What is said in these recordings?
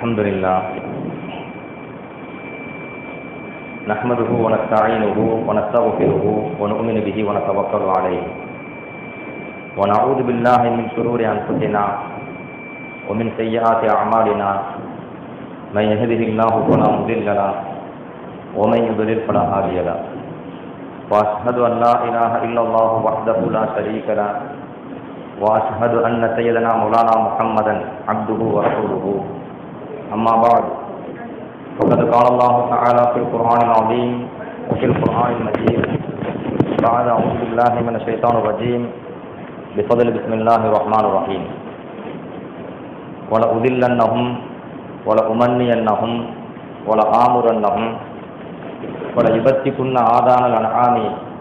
الحمد لله نحمده ونستعينه ونستغفره ونؤمن به ونتوكل عليه ونعوذ بالله من شرور أنفسنا ومن سيئات أعمالنا من يهده الله فلا مضل له ومن يضلل فلا هادي له وأشهد أن لا إله إلا الله وحده لا شريك له وأشهد أن سيدنا مولانا محمدا عبده ورسوله أما بعد فقد قال الله تعالى في القرآن العظيم وفي القرآن المجيد بعد أعوذ بالله من الشيطان الرجيم بفضل بسم الله الرحمن الرحيم ولأذلنهم ولأمنينهم ولآمرنهم وليبتكن آذان الأنعام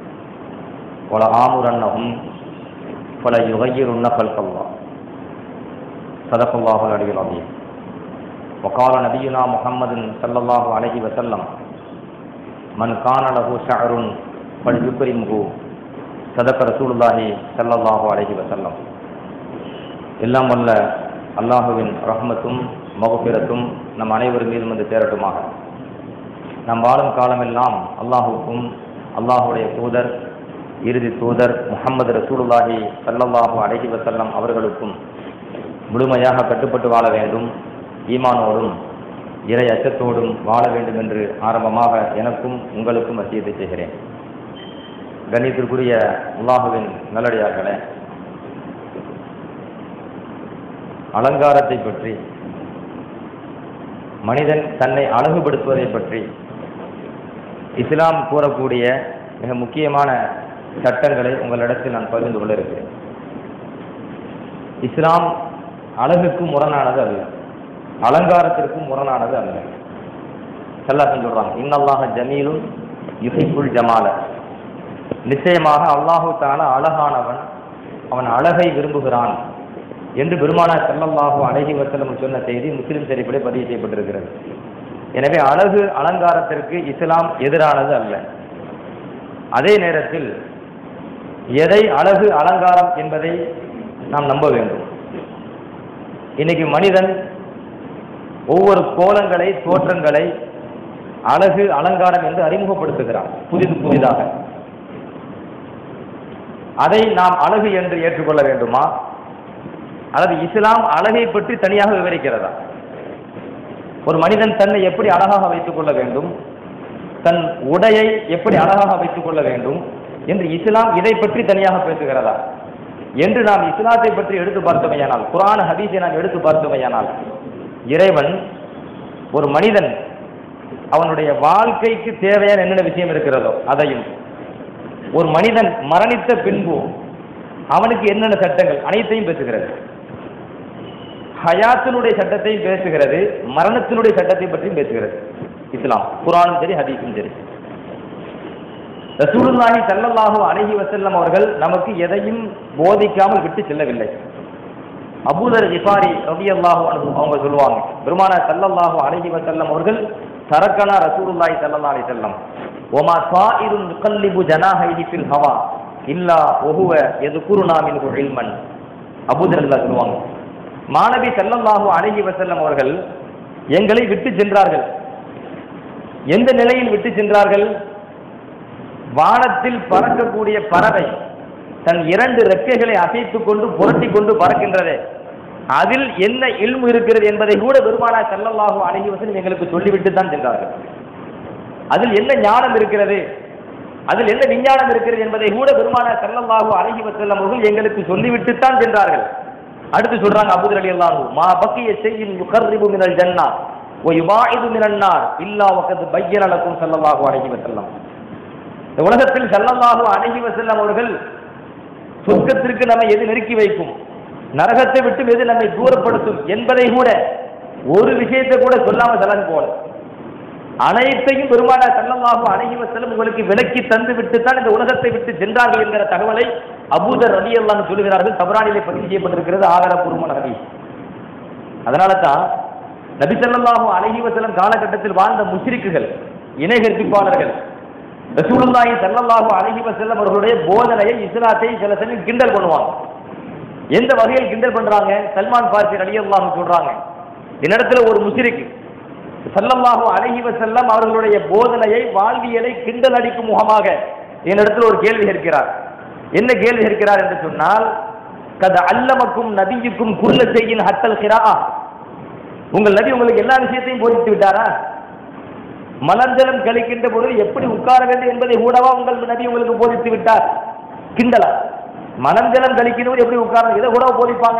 ولآمرنهم فليغيرن خلق الله صدق الله العلي العظيم وقال نبينا محمد صلى الله عليه وسلم من كان له شعر فليكرمه صدق رسول الله صلى الله عليه وسلم எல்லாம் வல்ல அல்லாஹுவின் ரஹ்மத்தும் மகபிரத்தும் நம் அனைவர் மீதும் வந்து சேரட்டுமாக நாம் வாழும் காலமெல்லாம் அல்லாஹுக்கும் அல்லாஹுடைய தூதர் இறுதி தூதர் முகமது ரசூலுல்லாஹி சல்லல்லாஹு அலைஹி வசல்லம் அவர்களுக்கும் முழுமையாக கட்டுப்பட்டு வாழ வேண்டும் ஈமானோடும் இறை அச்சத்தோடும் வாழ வேண்டும் என்று ஆரம்பமாக எனக்கும் உங்களுக்கும் வசியத்தை செய்கிறேன் கண்ணியத்திற்குரிய அல்லாஹுவின் நல்லடியார்களே அலங்காரத்தை பற்றி மனிதன் தன்னை அழகுபடுத்துவதை பற்றி இஸ்லாம் கூறக்கூடிய மிக முக்கியமான சட்டங்களை உங்களிடத்தில் நான் பகிர்ந்து கொள்ள இருக்கிறேன் இஸ்லாம் அழகுக்கும் முரணானது அல்ல அலங்காரத்திற்கும் முரணானது அல்ல செல்லாசன் சொல்றாங்க இன்னல்லாக ஜமீலும் யுகைக்குள் ஜமால நிச்சயமாக அல்லாஹு தான அழகானவன் அவன் அழகை விரும்புகிறான் என்று பெருமானா செல்லல்லாஹு அழகி வசலம் சொன்ன செய்தி முஸ்லிம் சரிப்படி பதிவு செய்யப்பட்டிருக்கிறது எனவே அழகு அலங்காரத்திற்கு இஸ்லாம் எதிரானது அல்ல அதே நேரத்தில் எதை அழகு அலங்காரம் என்பதை நாம் நம்ப வேண்டும் இன்னைக்கு மனிதன் ஒவ்வொரு கோலங்களை தோற்றங்களை அழகு அலங்காரம் என்று அறிமுகப்படுத்துகிறான் புதிது புதிதாக அதை நாம் அழகு என்று ஏற்றுக்கொள்ள வேண்டுமா அல்லது இஸ்லாம் அழகை பற்றி தனியாக விவரிக்கிறதா ஒரு மனிதன் தன்னை எப்படி அழகாக வைத்துக் கொள்ள வேண்டும் தன் உடையை எப்படி அழகாக வைத்துக் கொள்ள வேண்டும் என்று இஸ்லாம் இதை பற்றி தனியாக பேசுகிறதா என்று நாம் இஸ்லாத்தை பற்றி எடுத்து பார்த்தோமையானால் குரான ஹதீஸை நாம் எடுத்து பார்த்தோமையானால் இறைவன் ஒரு மனிதன் அவனுடைய வாழ்க்கைக்கு தேவையான என்னென்ன விஷயம் இருக்கிறதோ அதையும் ஒரு மனிதன் மரணித்த பின்பு அவனுக்கு என்னென்ன சட்டங்கள் அனைத்தையும் பேசுகிறது ஹயாத்தினுடைய சட்டத்தையும் பேசுகிறது மரணத்தினுடைய சட்டத்தை பற்றியும் பேசுகிறது இஸ்லாம் குரானும் சரி ஹதீஸும் சரி ரசூலுல்லாஹி சல்லல்லாஹு அலைஹி வஸல்லம் அவர்கள் நமக்கு எதையும் போதிக்காமல் விட்டு செல்லவில்லை அபூதர் ஜிஃபாரி ரலியல்லாஹு அன்ஹு அவங்க சொல்லுவாங்க பெருமானா சல்லல்லாஹு அலைஹி வஸல்லம் அவர்கள் தரக்கனா ரசூலுல்லாஹி ஸல்லல்லாஹு அலைஹி வஸல்லம் ஒமா சாயிரும் யுகல்லிபு ஜனாஹைஹி ஃபில் ஹவா இல்லா ஒஹுவ எதுகுருனா மின்ஹு இல்மன் அபூதர் ரலியல்லாஹு சொல்லுவாங்க மாணவி சல்லல்லாஹு அலைஹி வஸல்லம் அவர்கள் எங்களை விட்டு சென்றார்கள் எந்த நிலையில் விட்டு சென்றார்கள் வானத்தில் பறக்கக்கூடிய பறவை தன் இரண்டு ரெக்கைகளை அசைத்துக் கொண்டு புரட்டி கொண்டு பறக்கின்றதே அதில் என்ன இல்மு இருக்கிறது என்பதை கூட பெருமானா செல்லல்லாஹு அழகி வசனம் எங்களுக்கு சொல்லிவிட்டு தான் சென்றார்கள் அதில் என்ன ஞானம் இருக்கிறது அதில் என்ன விஞ்ஞானம் இருக்கிறது என்பதை கூட பெருமானா செல்லல்லாஹு அழகி வசல்லம் அவர்கள் எங்களுக்கு சொல்லிவிட்டு தான் சென்றார்கள் அடுத்து சொல்றாங்க அபுதர் அலி அல்லாஹு மா பக்கிய செய்யின் யுகர்ரிபு மினல் ஜன்னா ஓ யுபாயிது மினன்னார் இல்லா வக்கத்து பையன் அலக்கும் செல்லல்லாஹு அழகி வசல்லம் இந்த உலகத்தில் செல்லல்லாஹு அழகி வசல்லம் அவர்கள் சொர்க்கத்திற்கு நம்மை எது நெருக்கி வைக்கும் நரகத்தை விட்டு எது நம்மை தூரப்படுத்தும் என்பதை கூட ஒரு விஷயத்தை கூட சொல்லாம செல்லன் போல அனைத்தையும் பெருமானா செல்லல்லாஹு அழகி வசல்லம் உங்களுக்கு விலக்கி தந்து விட்டு தான் இந்த உலகத்தை விட்டு சென்றார்கள் என்கிற தகவலை அபூதர் ரலி அல்லான்னு சொல்லுகிறார்கள் தபரானிலே பதிவு செய்யப்பட்டிருக்கிறது ஆதாரப்பூர்வமான ஹதீஸ் அதனால தான் நபி ஸல்லல்லாஹு அலைஹி வஸல்லம் காலகட்டத்தில் வாழ்ந்த முஷ்ரிக்குகள் இணை கற்பிப்பாளர்கள் ரசூலுல்லாஹி ஸல்லல்லாஹு அலைஹி வஸல்லம் அவர்களுடைய போதனையை இஸ்லாத்தை சில சமயம் கிண்டல் பண்ணுவாங்க எந்த வகையில் கிண்டல் பண்றாங்க சல்மான் பார்சி ரலியல்லாஹு சொல்றாங்க என்னிடத்துல ஒரு முஸ்லிக்கு ஸல்லல்லாஹு அலைஹி வஸல்லம் அவர்களுடைய போதனையை வாழ்வியலை கிண்டல் அடிக்கும் முகமாக என்னிடத்தில் ஒரு கேள்வி கேட்கிறார் என்ன கேள்வி கேட்கிறார் என்று சொன்னால் கத அல்லமக்கும் நபியுக்கும் குல்ல செய்யின் ஹத்தல் ஹிரா உங்கள் நபி உங்களுக்கு எல்லா விஷயத்தையும் போதித்து விட்டாரா மலர்ஜலம் கழிக்கின்ற பொழுது எப்படி உட்கார வேண்டும் என்பதை கூடவா உங்கள் நபி உங்களுக்கு போதித்து விட்டார் கிண்டலா மலர்ஜலம் கழிக்கிறவர் எப்படி உட்காரணும் இதை கூட போதிப்பாங்க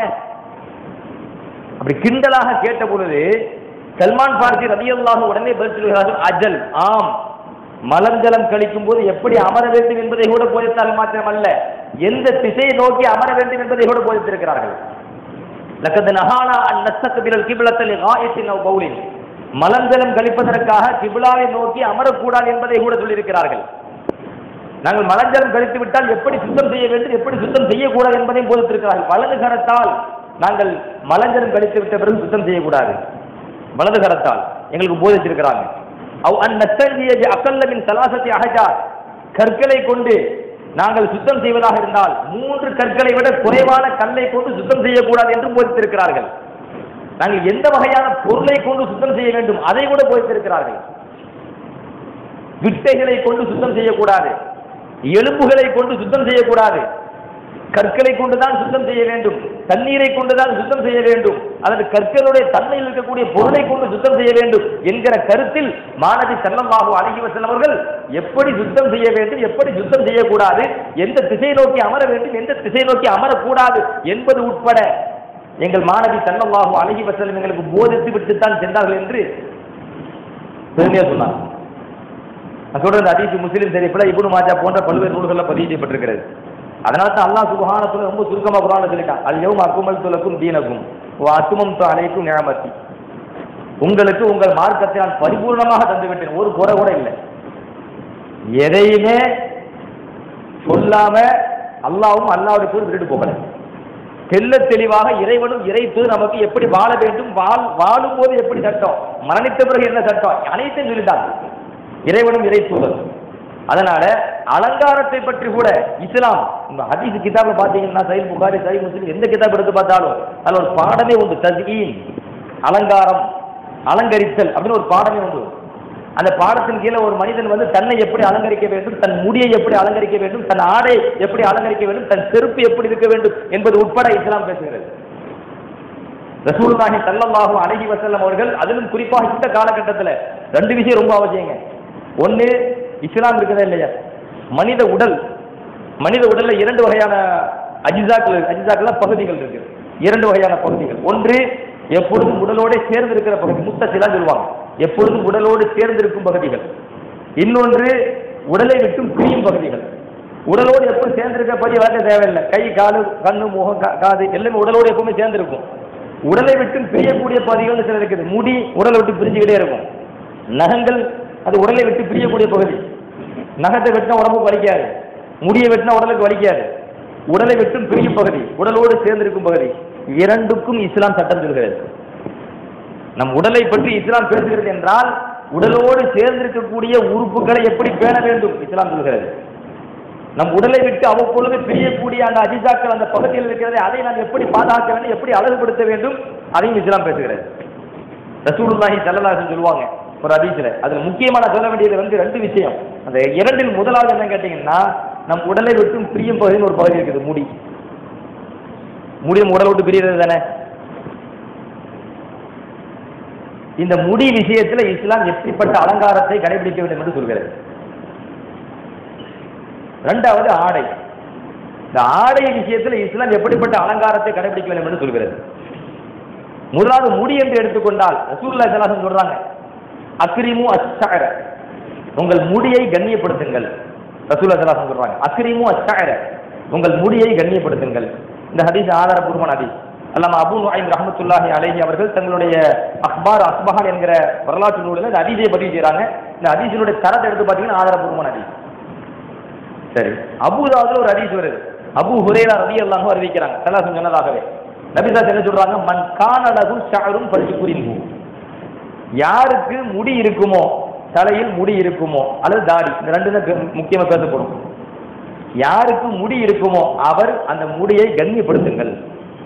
அப்படி கிண்டலாக கேட்ட பொழுது சல்மான் பார்சி ரதியல்லாஹு உடனே பதில் சொல்கிறார்கள் அஜல் ஆம் மலர்ஜலம் கழிக்கும் போது எப்படி அமர வேண்டும் என்பதை கூட போதித்தால் மாத்திரமல்ல எந்த திசையை நோக்கி அமர வேண்டும் என்பதை கூட போதித்திருக்கிறார்கள் லக்கத் நஹானா அன் நஸ்தக்பிலல் கிப்லத்தல் காயத்தின் அவ் பவுலின் மலர்ஜலம் கழிப்பதற்காக கிபிலாவை நோக்கி அமரக்கூடாது என்பதை கூட சொல்லியிருக்கிறார்கள் நாங்கள் மலர்ஜலம் கழித்து விட்டால் எப்படி சுத்தம் செய்ய வேண்டும் எப்படி சுத்தம் செய்யக்கூடாது என்பதையும் போதித்திருக்கிறார்கள் வலது கரத்தால் நாங்கள் மலர்ஜலம் கழித்து விட்ட பிறகு சுத்தம் செய்யக்கூடாது வலது கரத்தால் எங்களுக்கு போதித்திருக்கிறாங்க அவ் அன் நஸ்தல்விய அக்கல்லமின் சலாசத்தை அகஜார் கற்களை கொண்டு நாங்கள் சுத்தம் செய்வதாக இருந்தால் மூன்று கற்களை விட குறைவான கல்லை கொண்டு சுத்தம் செய்யக்கூடாது என்று போதித்திருக்கிறார்கள் நாங்கள் எந்த வகையான பொருளை கொண்டு சுத்தம் செய்ய வேண்டும் அதை கூட போதித்திருக்கிறார்கள் விட்டைகளை கொண்டு சுத்தம் செய்யக்கூடாது எலும்புகளை கொண்டு சுத்தம் செய்யக்கூடாது கற்களை கொண்டுதான் சுத்தம் செய்ய வேண்டும் தண்ணீரை கொண்டுதான் சுத்தம் செய்ய வேண்டும் அல்லது கற்களுடைய தன்மையில் இருக்கக்கூடிய பொருளை கொண்டு சுத்தம் செய்ய வேண்டும் என்கிற கருத்தில் மாணவி செல்லமாக அழகி வசல் அவர்கள் எப்படி சுத்தம் செய்ய வேண்டும் எப்படி சுத்தம் செய்யக்கூடாது எந்த திசை நோக்கி அமர வேண்டும் எந்த திசை நோக்கி அமரக்கூடாது என்பது உட்பட எங்கள் மாணவி செல்லமாக அழகி வசலம் எங்களுக்கு போதித்து விட்டுத்தான் சென்றார்கள் என்று பெருமையா சொன்னார் நான் சொல்றது அதீசி முஸ்லீம் சரிப்பில் இப்னு மாஜா போன்ற பல்வேறு நூல்களில் பதிவு செய்யப்பட்டிருக்கிறது அதனால தான் அல்லாஹ் சுபஹானத்துல ரொம்ப சுருக்கமா குரான சொல்லிட்டான் அல் யௌம் அக்குமல் துலக்கும் தீனக்கும் ஓ அத்துமம் அலைக்கும் நியமத்தி உங்களுக்கு உங்கள் மார்க்கத்தை நான் பரிபூர்ணமாக தந்து விட்டேன் ஒரு குறை கூட இல்லை எதையுமே சொல்லாம அல்லாவும் அல்லாவுடைய தூர் விட்டுட்டு போகல தெல்ல தெளிவாக இறைவனும் இறைத்து நமக்கு எப்படி வாழ வேண்டும் வாழ் வாழும் போது எப்படி சட்டம் மரணித்த பிறகு என்ன சட்டம் அனைத்தையும் சொல்லிட்டாங்க இறைவனும் இறை தூதர் அதனால அலங்காரத்தை பற்றி கூட இஸ்லாம் இந்த ஹதீஸ் கிதாப்ல பாத்தீங்கன்னா சைல் புகாரி சை முஸ்லிம் எந்த கிதாப் எடுத்து பார்த்தாலும் அதுல ஒரு பாடமே உண்டு தஸ்கீன் அலங்காரம் அலங்கரித்தல் அப்படின்னு ஒரு பாடமே உண்டு அந்த பாடத்தின் கீழே ஒரு மனிதன் வந்து தன்னை எப்படி அலங்கரிக்க வேண்டும் தன் முடியை எப்படி அலங்கரிக்க வேண்டும் தன் ஆடை எப்படி அலங்கரிக்க வேண்டும் தன் செருப்பு எப்படி இருக்க வேண்டும் என்பது உட்பட இஸ்லாம் பேசுகிறது ரசூலுல்லாஹி ஸல்லல்லாஹு அலைஹி வஸல்லம் அவர்கள் அதிலும் குறிப்பாக இந்த காலகட்டத்தில் ரெண்டு விஷயம் ரொம்ப அவசியங்க ஒன்று இஸ்லாம் இருக்குதா இல்லையா மனித உடல் மனித உடல்ல இரண்டு வகையான அஜிசாக்கள் அஜிசாக்கள் பகுதிகள் இருக்கு இரண்டு வகையான பகுதிகள் ஒன்று எப்பொழுதும் உடலோட சேர்ந்து இருக்கிற பகுதி முத்தசிலாம் சொல்லுவாங்க எப்பொழுதும் உடலோடு சேர்ந்து இருக்கும் பகுதிகள் இன்னொன்று உடலை விட்டும் பிரியும் பகுதிகள் உடலோடு எப்போ சேர்ந்திருக்க பகுதி வளர்க்க தேவையில்லை கை காலு கண்ணு முகம் கா- காது எல்லாமே உடலோடு எப்பவுமே சேர்ந்திருக்கும் உடலை விட்டு பிரியக்கூடிய பகுதிகள் சில இருக்குது முடி உடலை விட்டு பிரிஞ்சுக்கிட்டே இருக்கும் நகங்கள் அது உடலை விட்டு பிரியக்கூடிய பகுதி நகத்தை வெட்டினா உடம்புக்கு வலிக்காது முடியை வெட்டினா உடலுக்கு வலிக்காது உடலை விட்டும் பிரியும் பகுதி உடலோடு சேர்ந்திருக்கும் பகுதி இரண்டுக்கும் இஸ்லாம் சட்டம் சொல்கிறது நம் உடலை பற்றி இஸ்லாம் பேசுகிறது என்றால் உடலோடு சேர்ந்திருக்கக்கூடிய உறுப்புகளை எப்படி பேண வேண்டும் இஸ்லாம் சொல்கிறது நம் உடலை விட்டு அவ்வப்பொழுது பிரியக்கூடிய அந்த அஜிசாக்கள் அந்த பகுதியில் இருக்கிறது அதை நாம் எப்படி பாதுகாக்க வேண்டும் எப்படி அழகுபடுத்த வேண்டும் அதையும் இஸ்லாம் பேசுகிறது ரசூலுல்லாஹி ஸல்லல்லாஹு சொல்லுவாங்க ஒரு ஹதீஸ்ல அதுல முக்கியமா நான் சொல்ல வேண்டியது வந்து ரெண்டு விஷயம் அந்த இரண்டில் முதலாவது என்ன கேட்டீங்கன்னா நம் உடலை விட்டும் பிரியும் பகுதின்னு ஒரு பகுதி இருக்குது முடி முடி நம்ம உடலை விட்டு பிரியறது தானே இந்த முடி விஷயத்துல இஸ்லாம் எப்படிப்பட்ட அலங்காரத்தை கடைபிடிக்க வேண்டும் என்று சொல்கிறது ரெண்டாவது ஆடை இந்த ஆடை விஷயத்துல இஸ்லாம் எப்படிப்பட்ட அலங்காரத்தை கடைபிடிக்க வேண்டும் என்று சொல்கிறது முதலாவது முடி என்று எடுத்துக்கொண்டால் ரசூலுல்லாஹி ஸல்லல்லாஹு அலைஹி வஸல்லம் சொல்றாங்க அக்ரிமு அஸ்ஸஅர உங்கள் முடியை கண்ணியப்படுத்துங்கள் ரசூலுல்லாஹி ஸல்லல்லாஹு அலைஹி வஸல்லம் சொல்றாங்க அக்ரிமு அஸ்ஸஅர உங்கள் முடியை கண்ணியப்படுத்துங்கள் இந்த ஹதீஸ் ஆதாரபூர்வமான ஹதீஸ் அல்லாம அபு நுஐம் ரஹமத்துல்லாஹி அலைஹி அவர்கள் தங்களுடைய அக்பார் அஸ்பஹான் என்கிற வரலாற்று நூலில் இந்த ஹதீஸை பதிவு செய்றாங்க இந்த ஹதீஸினுடைய தரத்தை எடுத்து பார்த்தீங்கன்னா ஆதாரபூர்வமான ஹதீஸ் சரி அபூதாவுல ஒரு ஹதீஸ் வருது அபு ஹுரேரா ரலியல்லாஹு அறிவிக்கிறாங்க சலாசம் சொன்னதாகவே நபிசாஸ் என்ன சொல்றாங்க மன் கானலகு ஷஅரும் பரிசு புரிந்து யாருக்கு முடி இருக்குமோ தலையில் முடி இருக்குமோ அல்லது தாடி இந்த ரெண்டு தான் கே- முக்கியமா பேசப்படும் யாருக்கு முடி இருக்குமோ அவர் அந்த முடியை கண்ணியப்படுத்துங்கள்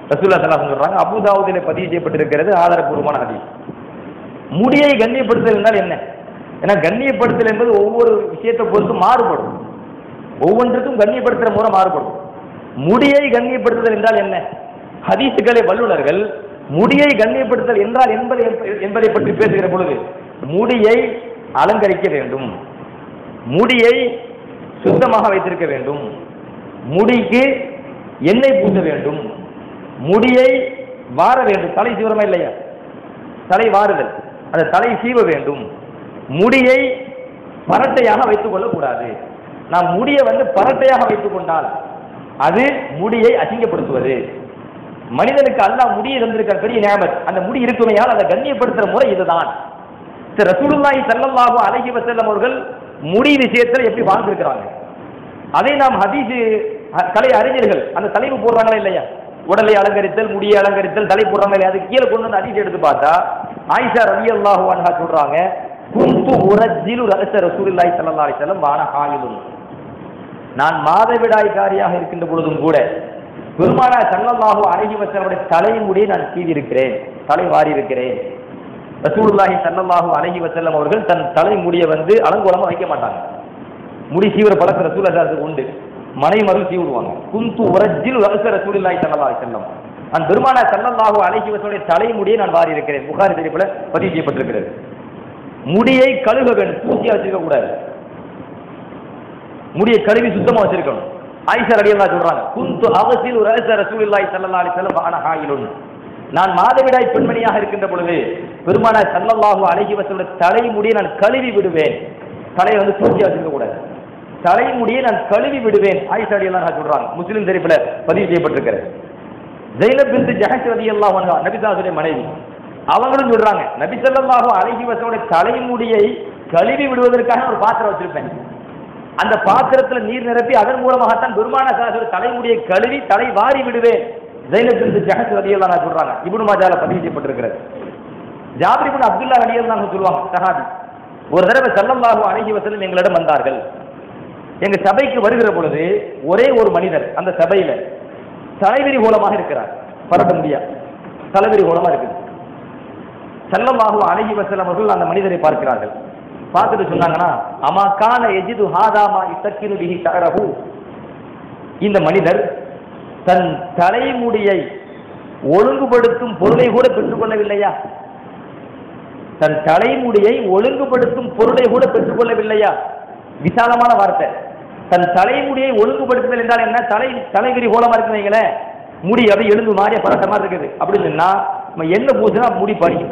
ரசூல்லா ஸல்லல்லாஹு சொல்றாங்க அபூதாவுதிலே பதிவு செய்யப்பட்டிருக்கிறது ஆதாரபூர்வமான ஹதீஸ் முடியை கண்ணியப்படுத்தல் என்றால் என்ன ஏன்னா கண்ணியப்படுத்தல் என்பது ஒவ்வொரு விஷயத்தை பொறுத்து மாறுபடும் ஒவ்வொன்றுக்கும் கண்ணியப்படுத்துற முறை மாறுபடும் முடியை கண்ணியப்படுத்துதல் என்றால் என்ன ஹதீஸுகளை வல்லுநர்கள் முடியை கண்ணியப்படுத்தல் என்றால் என்பதை என்பதை பற்றி பேசுகிற பொழுது முடியை அலங்கரிக்க வேண்டும் முடியை சுத்தமாக வைத்திருக்க வேண்டும் முடிக்கு எண்ணெய் பூச வேண்டும் முடியை வார வேண்டும் தலை சீவரமா இல்லையா தலை வாருதல் அந்த தலை சீவ வேண்டும் முடியை பரட்டையாக வைத்துக் கொள்ளக்கூடாது நாம் முடியை வந்து பரட்டையாக வைத்துக் கொண்டால் அது முடியை அசிங்கப்படுத்துவது மனிதனுக்கு அல்லாஹ் முடியை தந்திருக்கிற பெரிய நியாமத் அந்த முடி இருக்குமையால் அதை கண்ணியப்படுத்துற முறை இதுதான் திரு ரசூலுல்லாஹி ஸல்லல்லாஹு அலைஹி வஸல்லம் அவர்கள் முடி விஷயத்தில் எப்படி வாழ்ந்திருக்கிறாங்க அதை நாம் ஹதீஸ் அ- கலை அறிஞர்கள் அந்த தலைப்பு போடுறாங்களா இல்லையா உடலை அலங்கரித்தல் முடியை அலங்கரித்தல் தலை போடுறாங்க இல்லையா அது கீழே கொண்டு வந்து ஹதீஸ் எடுத்து பார்த்தா ஆயிஷா ரலியல்லாஹு அன்ஹா சொல்றாங்க குந்து உரஜிலு ரஹஸ ரசூலுல்லாஹி ஸல்லல்லாஹு அலைஹி வஸல்லம் வான ஹாயிலுன் நான் மாதவிடாய்காரியாக இருக்கின்ற பொழுதும் கூட பெருமானா ஸல்லல்லாஹு அலைஹி வஸல்லமுடைய தலைமுடியை நான் சீவி இருக்கிறேன் தலை வாரி இருக்கிறேன் ரசூலுல்லாஹி ஸல்லல்லாஹு அலைஹி வஸல்லம் அவர்கள் தன் தலைமுடியை வந்து அலங்கோலமா வைக்க மாட்டாங்க முடி சீவிர பழக்க ரசூலுல்லாஹி உண்டு மனை மகள் சீவிடுவாங்க குந்து உரஜில் ரஹஸ ரசூலுல்லாஹி ஸல்லல்லாஹு அலைஹி வஸல்லம் நான் பெருமானா ஸல்லல்லாஹு அலைஹி வஸல்லுடைய தலைமுடியை நான் வாரி இருக்கிறேன் புகாரி ஷரீஃப்ல பதிவு செய்யப்பட்டிருக்கிறது முடியை கழுக வேண்டும் தூசியா வச்சிருக்க கூடாது முடியை கழுவி சுத்தமா வச்சிருக்கணும் ஆயிஷா ரலியல்லாஹு சொல்றாங்க குந்து அவசில் ரஹஸ ரசூலுல்லாஹி ஸல்லல்லாஹு அலைஹி வஸல்லம் அன ஹாயிலுன் நான் மாதவிடாய் பெண்மணியாக இருக்கின்ற பொழுது பெருமானார் ஸல்லல்லாஹு அலைஹி வஸல்லம் தலைமுடியை நான் கழுவி விடுவேன் தலையை வந்து தூசியா வச்சிருக்க கூடாது தலைமுடியை நான் கழுவி விடுவேன் ஆயிஷா ரலியல்லாஹு சொல்றாங்க முஸ்லிம் தெரிப்பில் பதிவு செய்யப்பட்டிருக்கிறது ஜெயினப் பின்த் ஜஹஷ் ரலியல்லாஹு அன்ஹா நபி ஸல்லல்லாஹு மனைவி அவங்களும் சொல்றாங்க நபி ஸல்லல்லாஹு அலைஹி வஸல்லம் தலைமுடியை கழுவி விடுவதற்காக ஒரு பாத்திரம் வச்சிருப்பேன் அந்த பாத்திரத்துல நீர் நிரப்பி அதன் மூலமாகத்தான் பெருமான சாசர் தலைமுடியை கழுவி தலை வாரி விடுவேன் ஜெயினப் பின்த் ஜஹஷ் ரலியல்லாஹு சொல்றாங்க இப்னு மாஜால பதிவு செய்யப்பட்டிருக்கிறது ஜாபிர் இப்னு அப்துல்லா ரலியல்லாஹு சொல்லுவாங்க சஹாபி ஒரு தடவை ஸல்லல்லாஹு அலைஹி வஸல்லம் எங்களிடம் வந்தார்கள் எங்க சபைக்கு வருகிற பொழுது ஒரே ஒரு மனிதர் அந்த சபையில தலைவிரி கோலமாக இருக்கிறார் பரட்ட முடியா தலைவிரி கோலமா இருக்குது செல்லமாகு அழகி வசலம் அவர்கள் அந்த மனிதரை பார்க்கிறார்கள் பார்த்துட்டு சொன்னாங்கன்னா அமா கான எஜிது ஹாதாமா இத்தக்கினு பிஹி ஷஅரஹு இந்த மனிதர் தன் தலைமுடியை ஒழுங்குபடுத்தும் பொருளை கூட பெற்றுக்கொள்ளவில்லையா தன் தலைமுடியை ஒழுங்குபடுத்தும் பொருளை கூட பெற்றுக்கொள்ளவில்லையா விசாலமான வார்த்தை தன் தலைமுடியை ஒழுங்குபடுத்துதல் என்றால் என்ன தலை தலைவிரி கோலமா இருக்குன்னு வைங்களேன் முடி அப்படியே எலும்பு மாதிரியே பரட்ட மாதிரி இருக்குது அப்படின்னு சொன்னா நம்ம எண்ணெய் பூசினா முடி படிக்கும்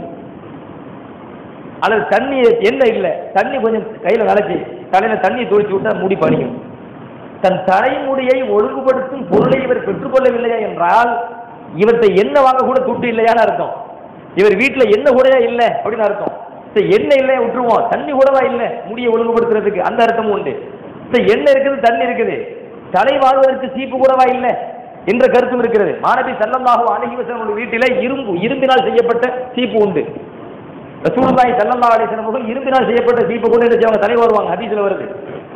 அல்லது தண்ணி எண்ணெய் இல்லை தண்ணி கொஞ்சம் கையில விளக்கி தலையில தண்ணி துளிச்சு விட்டா முடி படிக்கும் தன் தலைமுடியை ஒழுங்குபடுத்தும் பொருளை இவர் பெற்றுக்கொள்ளவில்லையா என்றால் இவர்கிட்ட எண்ணெய் வாங்க கூட துட்டு இல்லையான்னு அர்த்தம் இவர் வீட்டுல எண்ணெய் கூடயா இல்லை அப்படின்னு அர்த்தம் சரி எண்ணெய் இல்லை விட்டுருவோம் தண்ணி கூடவா இல்லை முடியை ஒழுங்குபடுத்துறதுக்கு அந்த அர்த்தமும் உண்டு சரி எண்ணெய் இருக்குது தண்ணி இருக்குது தலை வாழ்வதற்கு சீப்பு கூடவா இல்லை என்ற கருத்தும் இருக்கிறது மாணவி சல்லல்லாஹு அழகி வசனம் வீட்டிலே இரும்பு இரும்பினால் செய்யப்பட்ட சீப்பு உண்டு ரசூலுல்லாஹி ஸல்லல்லாஹு அலைஹி வஸல்லம் அவர்கள் இரும்பினால் செய்யப்பட்ட சீப்பு கொண்டு என்ன செய்வாங்க தலை வருவாங்க ஹதீஸ்ல வருது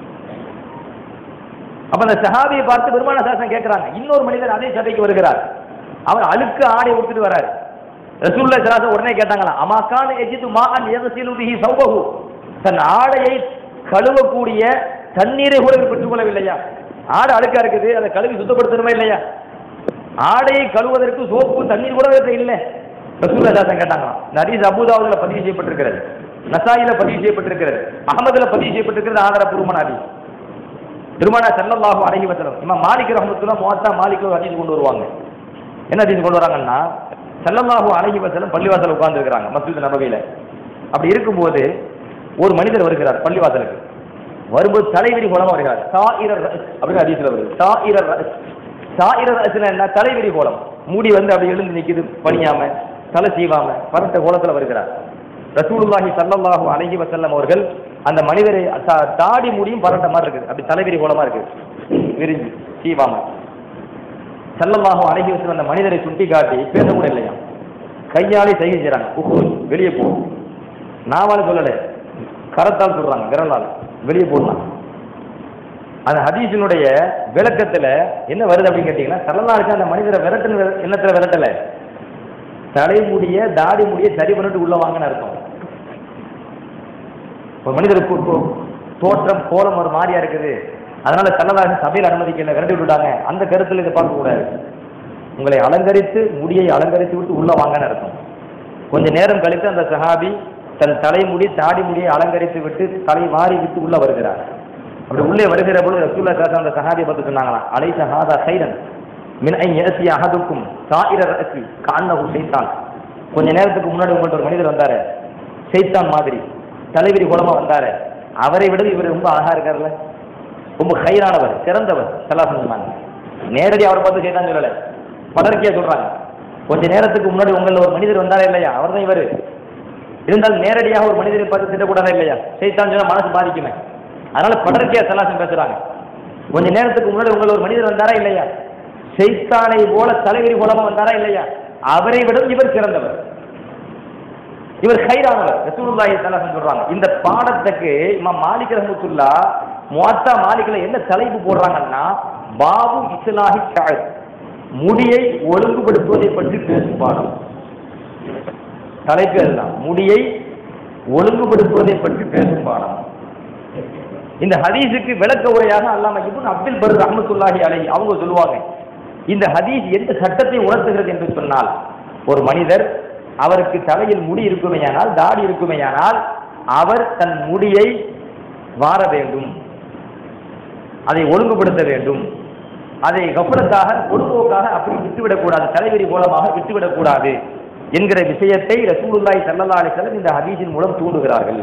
அப்ப அந்த சஹாபியை பார்த்து பெருமான சாசனம் கேட்கிறாங்க இன்னொரு மனிதர் அதே சபைக்கு வருகிறார் அவர் அழுக்கு ஆடை உடுத்துட்டு வராரு ரசூல்லா சலாசம் உடனே கேட்டாங்களா அமாக்கான எஜிது மான் எதசிலு பிஹி சௌபஹு தன் ஆடையை கழுவக்கூடிய தண்ணீரை கூட இவர் பெற்றுக்கொள்ளவில்லையா ஆடை அழுக்கா இருக்குது அதை கழுவி சுத்தப்படுத்தணுமா இல்லையா ஆடையை கழுவதற்கு சோப்பு தண்ணீர் கூட இவர்கிட்ட இல்லை ரசூல்லா சாசம் கேட்டாங்களா இந்த ஹதீஸ் அபூதாவுல பதிவு செய்யப்பட்டிருக்கிறது நசாயில பதிவு செய்யப்பட்டிருக்கிறது அகமதுல பதிவு செய்யப்பட்டிருக்கிறது ஆதாரப்பூர்வமான ஹதீஸ் திருமண செல்லல்லாஹு அழகி வசனம் இம்மா மாலிக் ரஹமத்துல்லா மொத்தா மாலிக் ஒரு ஹதீஸ் கொண்டு வருவாங்க என்ன ஹதீஸ் கொண்டு வராங்கன்னா செல்லல்லாஹு அழகி வசனம் பள்ளிவாசல் உட்கார்ந்து இருக்கிறாங்க மஸ்ஜித் நபவியில அப்படி இருக்கும்போது ஒரு மனிதர் வருகிறார் பள்ளிவாசலுக்கு வரும்போது தலைவிரி கோலமா வருகிறார் சாயிரர் ரஅஸ் அப்படின்னு ஹதீஸ்ல வருது சாயிரர் ரஅஸ் சாயிரர் ரஅஸ்னா என்ன தலைவிரி கோலம் மூடி வந்து அப்படி எழுந்து நிக்குது பணியாம தலை சீவாம பரட்ட கோலத்துல வருகிறார் ரசூலுல்லாஹி ஸல்லல்லாஹு அலைஹி வஸல்லம் அவர்கள் அந்த மனிதரை தா- தாடி முடியும் பரட்ட மாதிரி இருக்குது அப்படி தலைவிரி கோலமா இருக்கு விரிஞ்சு சீவாம ஸல்லல்லாஹு அலைஹி வஸல்லம் அந்த மனிதரை சுட்டி காட்டி பேச கூட இல்லையா கையாலே செய்கை செய்றாங்க உஹ்ருஜ், வெளியே போ நாவால சொல்லல கரத்தால் சொல்றாங்க விரலால் வெளியே போடலாம் அந்த ஹதீஸினுடைய விளக்கத்துல என்ன வருது அப்படின்னு கேட்டீங்கன்னா சல்லல்லாஹு அந்த மனிதரை விரட்டுன்னு எண்ணத்துல விரட்டல தலைமுடிய தாடி முடிய சரி பண்ணிட்டு உள்ள வாங்கன்னு அர்த்தம் ஒரு மனிதருக்கு இப்போ தோற்றம் கோலம் ஒரு மாதிரியா இருக்குது அதனால சல்லல்லாஹு சபையில் அனுமதிக்கல விரட்டி விட்டுட்டாங்க அந்த கருத்துல இதை பார்க்க கூடாது உங்களை அலங்கரித்து முடியை அலங்கரித்து விட்டு உள்ள வாங்கன்னு அர்த்தம் கொஞ்ச நேரம் கழித்து அந்த சஹாபி தன் தலைமுடி தாடி முடியை அலங்கரித்து விட்டு தலை வாரி விட்டு உள்ள வருகிறார் அப்படி உள்ளே வருகிற பொழுது ரசூல்லா சாசா அந்த சஹாபியை பார்த்து சொன்னாங்களா அலை சஹாதா சைரன் மின் ஐ ஏசி அகதுக்கும் சாயிர ரசி காண்ணகு செய்தான் கொஞ்ச நேரத்துக்கு முன்னாடி உங்கள்ட்ட ஒரு மனிதர் வந்தாரு செய்தான் மாதிரி தலைவிரி குலமா வந்தாரு அவரை விட இவர் ரொம்ப அழகா இருக்காருல்ல ரொம்ப ஹைரானவர் சிறந்தவர் சலாசன் சொன்னாங்க நேரடி அவரை பார்த்து செய்தான் சொல்லலை படர்க்கியா சொல்றாங்க கொஞ்ச நேரத்துக்கு முன்னாடி உங்களில் ஒரு மனிதர் வந்தாரா இல்லையா அவர் தான் இவர் இருந்தாலும் நேரடியாக ஒரு மனிதரை பார்த்து திட்டக்கூடாதா இல்லையா செய்தான் சொன்னா மனசு பாதிக்குமே அதனால படர்க்கியா சலாசம் பேசுறாங்க கொஞ்ச நேரத்துக்கு முன்னாடி உங்களில் ஒரு மனிதர் வந்தாரா இல்லையா செய்தானை போல தலைவிரி மூலமா வந்தாரா இல்லையா அவரை விட இவர் சிறந்தவர் இவர் ஹைரானவர் ரசூலுல்லாஹி ஸல்லல்லாஹு சொல்றாங்க இந்த பாடத்துக்கு இமாம் மாலிக் ரஹ்மத்துல்லா முவாத்தா மாலிக்ல என்ன தலைப்பு போடுறாங்கன்னா பாபு இஸ்லாஹி ஷார் முடியை ஒழுங்குபடுத்துவதை பற்றி பேசும் பாடம் தலைப்பு அதுதான் முடியை ஒழுங்குபடுத்துவதை பற்றி பேசும் பாடம் இந்த ஹதீஸுக்கு விளக்க உரையாக அல்லாம இப்னு அப்துல் பர் ரஹ்மத்துல்லாஹி அலைஹி அவங்க சொல்லுவாங்க இந்த ஹதீஸ் எந்த சட்டத்தை உணர்த்துகிறது என்று சொன்னால் ஒரு மனிதர் அவருக்கு தலையில் முடி இருக்குமேயானால் தாடி இருக்குமேயானால் அவர் தன் முடியை வார வேண்டும் அதை ஒழுங்குபடுத்த வேண்டும் அதை கப்பலத்தாக பொதுபோக்காக அப்படி விட்டுவிடக்கூடாது தலைவரி மூலமாக விட்டுவிடக்கூடாது என்கிற விஷயத்தை ரசூலுல்லாஹி ஸல்லல்லாஹு அலைஹி வஸல்லம் இந்த ஹதீஸின் மூலம் தூண்டுகிறார்கள்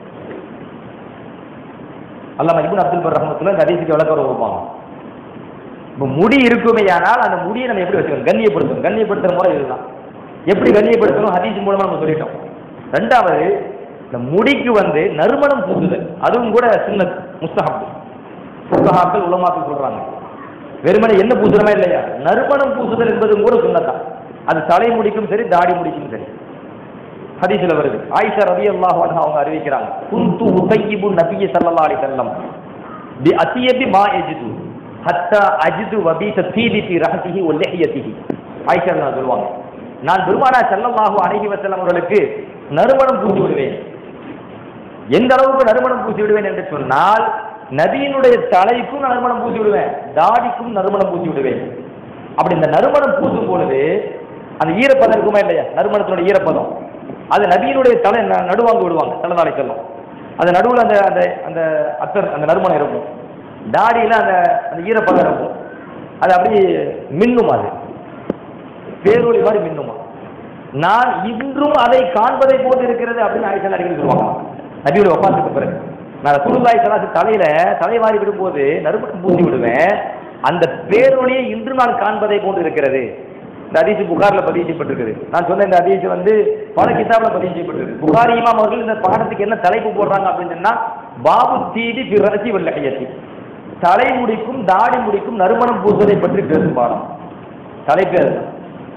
அல்லாம இப்னு அப்துல் பர் ரஹ்மத்துல்லாஹி இந்த ஹதீஸுக்கு விளக்கம் கொடுப்பாங்க இப்போ முடி இருக்குமேயானால் அந்த முடியை நம்ம எப்படி வச்சுக்கணும் கண்ணியப்படுத்தணும் கண்ணியப்படுத்துற முறை இதுதான் எப்படி கண்ணியப்படுத்தணும் ஹதீஸ் மூலமா நம்ம சொல்லிட்டோம் ரெண்டாவது இந்த முடிக்கு வந்து நறுமணம் பூசுதல் அதுவும் கூட சுன்னத் முஸ்தஹப் புகஹாக்கள் உலமாக்கள் சொல்றாங்க வெறுமனே என்ன பூசுறமா இல்லையா நறுமணம் பூசுதல் என்பதும் கூட சுன்னத்தான் அது தலை முடிக்கும் சரி தாடி முடிக்கும் சரி ஹதீஸ்ல வருது ஆயிஷா ரவி அல்லாஹ் அவங்க அறிவிக்கிறாங்க குந்து உதையிபு நபிய ஸல்லல்லாஹு அலைஹி வஸல்லம் பி அசியபி மா எஜிது ஹத்தா அஜிது வபீத தீபி ஃபி ரஹசிஹி வ லிஹியதிஹி ஆயிஷா ரலியல்லாஹு சொல்லுவாங்க நான் பெருமானா ஸல்லல்லாஹு அலைஹி வஸல்லம் அவர்களுக்கு நறுமணம் பூசி விடுவேன் எந்த அளவுக்கு நறுமணம் பூசி விடுவேன் என்று சொன்னால் நபியினுடைய தலைக்கும் நான் நறுமணம் பூசி விடுவேன் தாடிக்கும் நறுமணம் பூசி விடுவேன் அப்படி இந்த நறுமணம் பூசும் பொழுது அந்த ஈரப்பதம் இருக்குமா இல்லையா நறுமணத்தினுடைய ஈரப்பதம் அது நபியினுடைய தலை ந- நடுவாங்க விடுவாங்க தலைதாலை செல்லும் அந்த நடுவில் அந்த அந்த அந்த அத்தர் அந்த நறுமணம் இருக்கும் தாடியில் அந்த அந்த ஈரப்பதம் இருக்கும் அது அப்படியே மின்னும் அது பேரொளி மாதிரி மின்னுமா நான் இன்றும் அதை காண்பதை போன்று இருக்கிறது அப்படின்னு ஆயிஷா அடிக்கடி சொல்லுவாங்க நபியோட ஒப்பாத்துக்கு பிறகு நான் ரசூலுல்லாஹி ஸல்லல்லாஹு தலையில தலைவாரி விடும்போது நறுமணம் பூசி விடுவேன் அந்த பேரொளியை இன்று நான் காண்பதை போன்று இருக்கிறது இந்த ஹதீஸ் புகார்ல பதிவு செய்யப்பட்டிருக்குது நான் சொன்ன இந்த ஹதீஸ் வந்து பல கிதாப்ல பதிவு செய்யப்பட்டிருக்கு புகாரி இமாம் அவர்கள் இந்த பாடத்துக்கு என்ன தலைப்பு போடுறாங்க அப்படின்னு சொன்னா பாபு தீடி பிறசி வெள்ளகையத்தி தலை முடிக்கும் தாடி முடிக்கும் நறுமணம் பூசுவதை பற்றி பேசும் பாடம் தலைப்பு அதுதான்